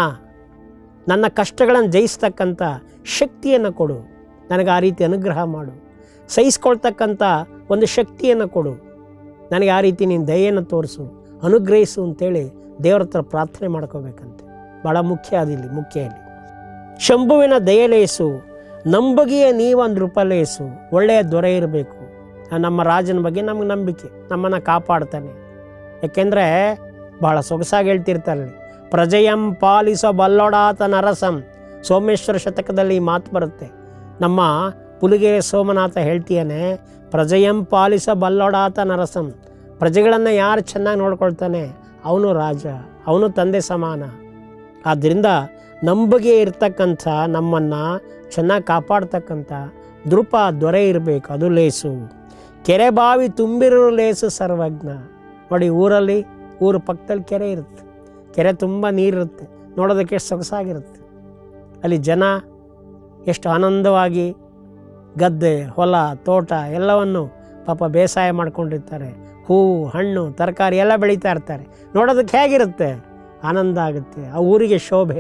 ನನ್ನ ಕಷ್ಟಗಳನ್ನು ಜಯಿಸ್ತಕ್ಕಂಥ ಶಕ್ತಿಯನ್ನು ಕೊಡು ನನಗೆ ಆ ರೀತಿ ಅನುಗ್ರಹ ಮಾಡು ಸಹಿಸ್ಕೊಳ್ತಕ್ಕಂಥ ಒಂದು ಶಕ್ತಿಯನ್ನು ಕೊಡು ನನಗೆ ಆ ರೀತಿ ನೀನು ದಯೆಯನ್ನು ತೋರಿಸು ಅನುಗ್ರಹಿಸು ಅಂತೇಳಿ ದೇವ್ರ ಹತ್ರ ಪ್ರಾರ್ಥನೆ ಮಾಡ್ಕೋಬೇಕಂತೆ ಭಾಳ ಮುಖ್ಯ ಅದಿಲ್ಲಿ ಮುಖ್ಯ ಇಲ್ಲಿ ಶಂಭುವಿನ ದಯಲೇಸು ನಂಬಗಿಯ ನೀವೊಂದು ರೂಪಲೇಸು ಒಳ್ಳೆಯ ದೊರೆ ಇರಬೇಕು ನಮ್ಮ ರಾಜನ ಬಗ್ಗೆ ನಮಗೆ ನಂಬಿಕೆ ನಮ್ಮನ್ನು ಕಾಪಾಡ್ತಾನೆ ಯಾಕೆಂದರೆ ಬಹಳ ಸೊಗಸಾಗಿ ಹೇಳ್ತಿರ್ತಾರೆ ಪ್ರಜೆಯಂ ಪಾಲಿಸ ಬಲ್ಲೊಡಾತ ನರಸಂ ಸೋಮೇಶ್ವರ ಶತಕದಲ್ಲಿ ಈ ಮಾತು ಬರುತ್ತೆ ನಮ್ಮ ಪುಲಿಗೆರೆ ಸೋಮನಾಥ ಹೇಳ್ತೀಯಾನೆ ಪ್ರಜೆಯಂ ಪಾಲಿಸ ಬಲ್ಲೊಡಾತ ನರಸಂ ಪ್ರಜೆಗಳನ್ನು ಯಾರು ಚೆನ್ನಾಗಿ ನೋಡ್ಕೊಳ್ತಾನೆ ಅವನು ರಾಜ ಅವನು ತಂದೆ ಸಮಾನ ಆದ್ದರಿಂದ ನಂಬಗೆ ಇರ್ತಕ್ಕಂಥ ನಮ್ಮನ್ನು ಚೆನ್ನಾಗಿ ಕಾಪಾಡ್ತಕ್ಕಂಥ ದೃಪ ದೊರೆ ಇರಬೇಕು ಅದು ಲೇಸು ಕೆರೆ ಬಾವಿ ತುಂಬಿರೋ ಲೇಸು ಸರ್ವಜ್ಞ ನೋಡಿ ಊರಲ್ಲಿ ಊರ ಪಕ್ಕದಲ್ಲಿ ಕೆರೆ ಇರುತ್ತೆ ಕೆರೆ ತುಂಬ ನೀರಿರುತ್ತೆ ನೋಡೋದಕ್ಕೆ ಎಷ್ಟು ಸೊಗಸಾಗಿರುತ್ತೆ ಅಲ್ಲಿ ಜನ ಎಷ್ಟು ಆನಂದವಾಗಿ ಗದ್ದೆ ಹೊಲ ತೋಟ ಎಲ್ಲವನ್ನು ಪಾಪ ಬೇಸಾಯ ಮಾಡ್ಕೊಂಡಿರ್ತಾರೆ ಹೂವು ಹಣ್ಣು ತರಕಾರಿ ಎಲ್ಲ ಬೆಳೀತಾ ಇರ್ತಾರೆ ನೋಡೋದಕ್ಕೆ ಹೇಗಿರುತ್ತೆ ಆನಂದ ಆಗುತ್ತೆ ಆ ಊರಿಗೆ ಶೋಭೆ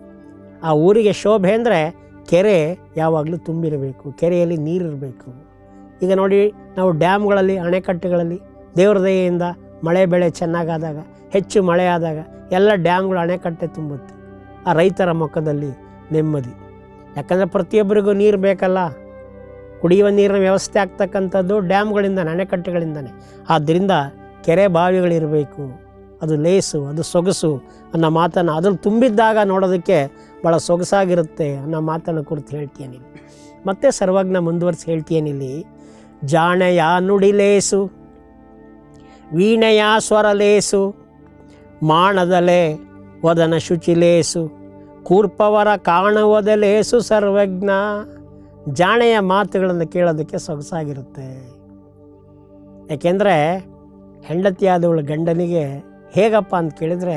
ಆ ಊರಿಗೆ ಶೋಭೆ ಅಂದರೆ ಕೆರೆ ಯಾವಾಗಲೂ ತುಂಬಿರಬೇಕು ಕೆರೆಯಲ್ಲಿ ನೀರಿರಬೇಕು ಈಗ ನೋಡಿ ನಾವು ಡ್ಯಾಮ್ಗಳಲ್ಲಿ ಅಣೆಕಟ್ಟೆಗಳಲ್ಲಿ ದೇವ್ರ ದಯೆಯಿಂದ ಮಳೆ ಬೆಳೆ ಚೆನ್ನಾಗಾದಾಗ ಹೆಚ್ಚು ಮಳೆ ಆದಾಗ ಎಲ್ಲ ಡ್ಯಾಮ್ಗಳು ಅಣೆಕಟ್ಟೆ ತುಂಬುತ್ತೆ ಆ ರೈತರ ಮುಖದಲ್ಲಿ ನೆಮ್ಮದಿ ಯಾಕಂದರೆ ಪ್ರತಿಯೊಬ್ಬರಿಗೂ ನೀರು ಬೇಕಲ್ಲ ಕುಡಿಯುವ ನೀರಿನ ವ್ಯವಸ್ಥೆ ಆಗ್ತಕ್ಕಂಥದ್ದು ಡ್ಯಾಮ್ಗಳಿಂದ ಅಣೆಕಟ್ಟೆಗಳಿಂದನೇ ಆದ್ದರಿಂದ ಕೆರೆ ಬಾವಿಗಳಿರಬೇಕು ಅದು ಲೇಸು ಅದು ಸೊಗಸು ಅನ್ನೋ ಮಾತನ್ನು ಅದ್ರಲ್ಲಿ ತುಂಬಿದ್ದಾಗ ನೋಡೋದಕ್ಕೆ ಭಾಳ ಸೊಗಸಾಗಿರುತ್ತೆ ಅನ್ನೋ ಮಾತನ್ನು ಕುರಿತು ಹೇಳ್ತೀಯನಿಲ್ಲಿ ಮತ್ತೆ ಸರ್ವಜ್ಞ ಮುಂದುವರಿಸಿ ಹೇಳ್ತೀಯನಿಲ್ಲಿ ಜಾಣೆಯ ನುಡಿಲೇಸು ವೀಣೆಯ ಸ್ವರಲೇಸು ಮಾಣದಲೆ ವದನ ಶುಚಿಲೇಸು ಕೂರ್ಪವರ ಕಾಣುವುದಲೇಸು ಸರ್ವಜ್ಞ ಜಾಣೆಯ ಮಾತುಗಳನ್ನು ಕೇಳೋದಕ್ಕೆ ಸೊಗಸಾಗಿರುತ್ತೆ ಯಾಕೆಂದರೆ ಹೆಂಡತಿಯಾದವಳು ಗಂಡನಿಗೆ ಹೇಗಪ್ಪ ಅಂತ ಕೇಳಿದರೆ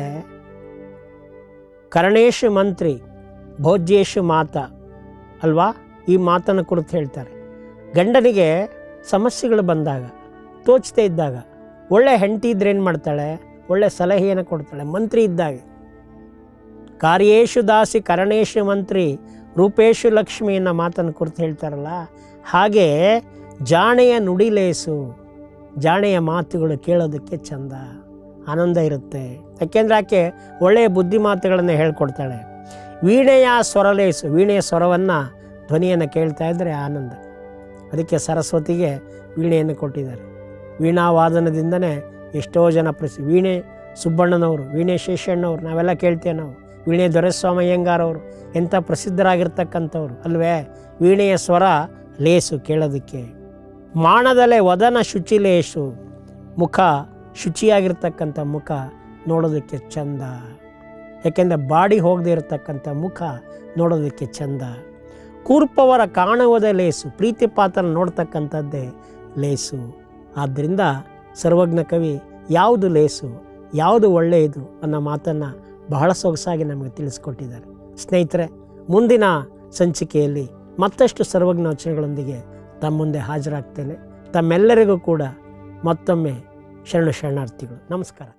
ಕರ್ಣೇಶು ಮಂತ್ರಿ ಭೋಜ್ಯೇಶು ಮಾತ ಅಲ್ವಾ ಈ ಮಾತನ್ನು ಕುರಿತು ಹೇಳ್ತಾರೆ ಗಂಡನಿಗೆ ಸಮಸ್ಯೆಗಳು ಬಂದಾಗ ತೋಚ್ತೇ ಇದ್ದಾಗ ಒಳ್ಳೆ ಹೆಂಡತಿ ಇದ್ರೆ ಏನು ಮಾಡ್ತಾಳೆ ಒಳ್ಳೆ ಸಲಹೆಯನ್ನು ಕೊಡ್ತಾಳೆ ಮಂತ್ರಿ ಇದ್ದಾಗ ಕಾರ್ಯೇಶು ದಾಸಿ ಕರಣೇಶು ಮಂತ್ರಿ ರೂಪೇಶು ಲಕ್ಷ್ಮಿ ಅನ್ನೋ ಮಾತನ್ನು ಕುರಿತು ಹೇಳ್ತಾರಲ್ಲ ಹಾಗೆ ಜಾಣೆಯ ನುಡಿಲೇಸು ಜಾಣೆಯ ಮಾತುಗಳು ಕೇಳೋದಕ್ಕೆ ಚಂದ ಆನಂದ ಇರುತ್ತೆ ಯಾಕೆಂದರೆ ಆಕೆ ಒಳ್ಳೆಯ ಬುದ್ಧಿ ಮಾತುಗಳನ್ನು ಹೇಳ್ಕೊಡ್ತಾಳೆ ವೀಣೆಯ ಸ್ವರಲೇಸು ವೀಣೆಯ ಸ್ವರವನ್ನು ಧ್ವನಿಯನ್ನು ಕೇಳ್ತಾ ಇದ್ದರೆ ಆನಂದ ಅದಕ್ಕೆ ಸರಸ್ವತಿಗೆ ವೀಣೆಯನ್ನು ಕೊಟ್ಟಿದ್ದಾರೆ ವೀಣಾವಾದನದಿಂದನೇ ಎಷ್ಟೋ ಜನ ಪ್ರಸಿ ವೀಣೆ ಸುಬ್ಬಣ್ಣನವರು ವೀಣೆ ಶೇಷಣ್ಣವ್ರು ನಾವೆಲ್ಲ ಕೇಳ್ತೇವೆ ನಾವು ವೀಣೆ ದೊರೆಸ್ವಾಮಯ್ಯಂಗಾರವರು ಎಂಥ ಪ್ರಸಿದ್ಧರಾಗಿರ್ತಕ್ಕಂಥವ್ರು ಅಲ್ವೇ ವೀಣೆಯ ಸ್ವರ ಲೇಸು ಕೇಳೋದಕ್ಕೆ ಮಾಣದಲೆ ವದನ ಶುಚಿಲೇಶು ಮುಖ ಶುಚಿಯಾಗಿರ್ತಕ್ಕಂಥ ಮುಖ ನೋಡೋದಕ್ಕೆ ಚಂದ ಯಾಕೆಂದರೆ ಬಾಡಿ ಹೋಗದೇ ಇರತಕ್ಕಂಥ ಮುಖ ನೋಡೋದಕ್ಕೆ ಚಂದ ಕೂರ್ಪವರ ಕಾಣುವುದೇ ಲೇಸು ಪ್ರೀತಿ ಪಾತ್ರ ನೋಡ್ತಕ್ಕಂಥದ್ದೇ ಲೇಸು ಆದ್ದರಿಂದ ಸರ್ವಜ್ಞ ಕವಿ ಯಾವುದು ಲೇಸು ಯಾವುದು ಒಳ್ಳೆಯದು ಅನ್ನೋ ಮಾತನ್ನು ಬಹಳ ಸೊಗಸಾಗಿ ನಮಗೆ ತಿಳಿಸ್ಕೊಟ್ಟಿದ್ದಾರೆ ಸ್ನೇಹಿತರೆ ಮುಂದಿನ ಸಂಚಿಕೆಯಲ್ಲಿ ಮತ್ತಷ್ಟು ಸರ್ವಜ್ಞ ವಚನಗಳೊಂದಿಗೆ ತಮ್ಮ ಮುಂದೆ ಹಾಜರಾಗ್ತೇನೆ ತಮ್ಮೆಲ್ಲರಿಗೂ ಕೂಡ ಮತ್ತೊಮ್ಮೆ ಶರಣು ಶರಣಾರ್ಥಿಗಳು ನಮಸ್ಕಾರ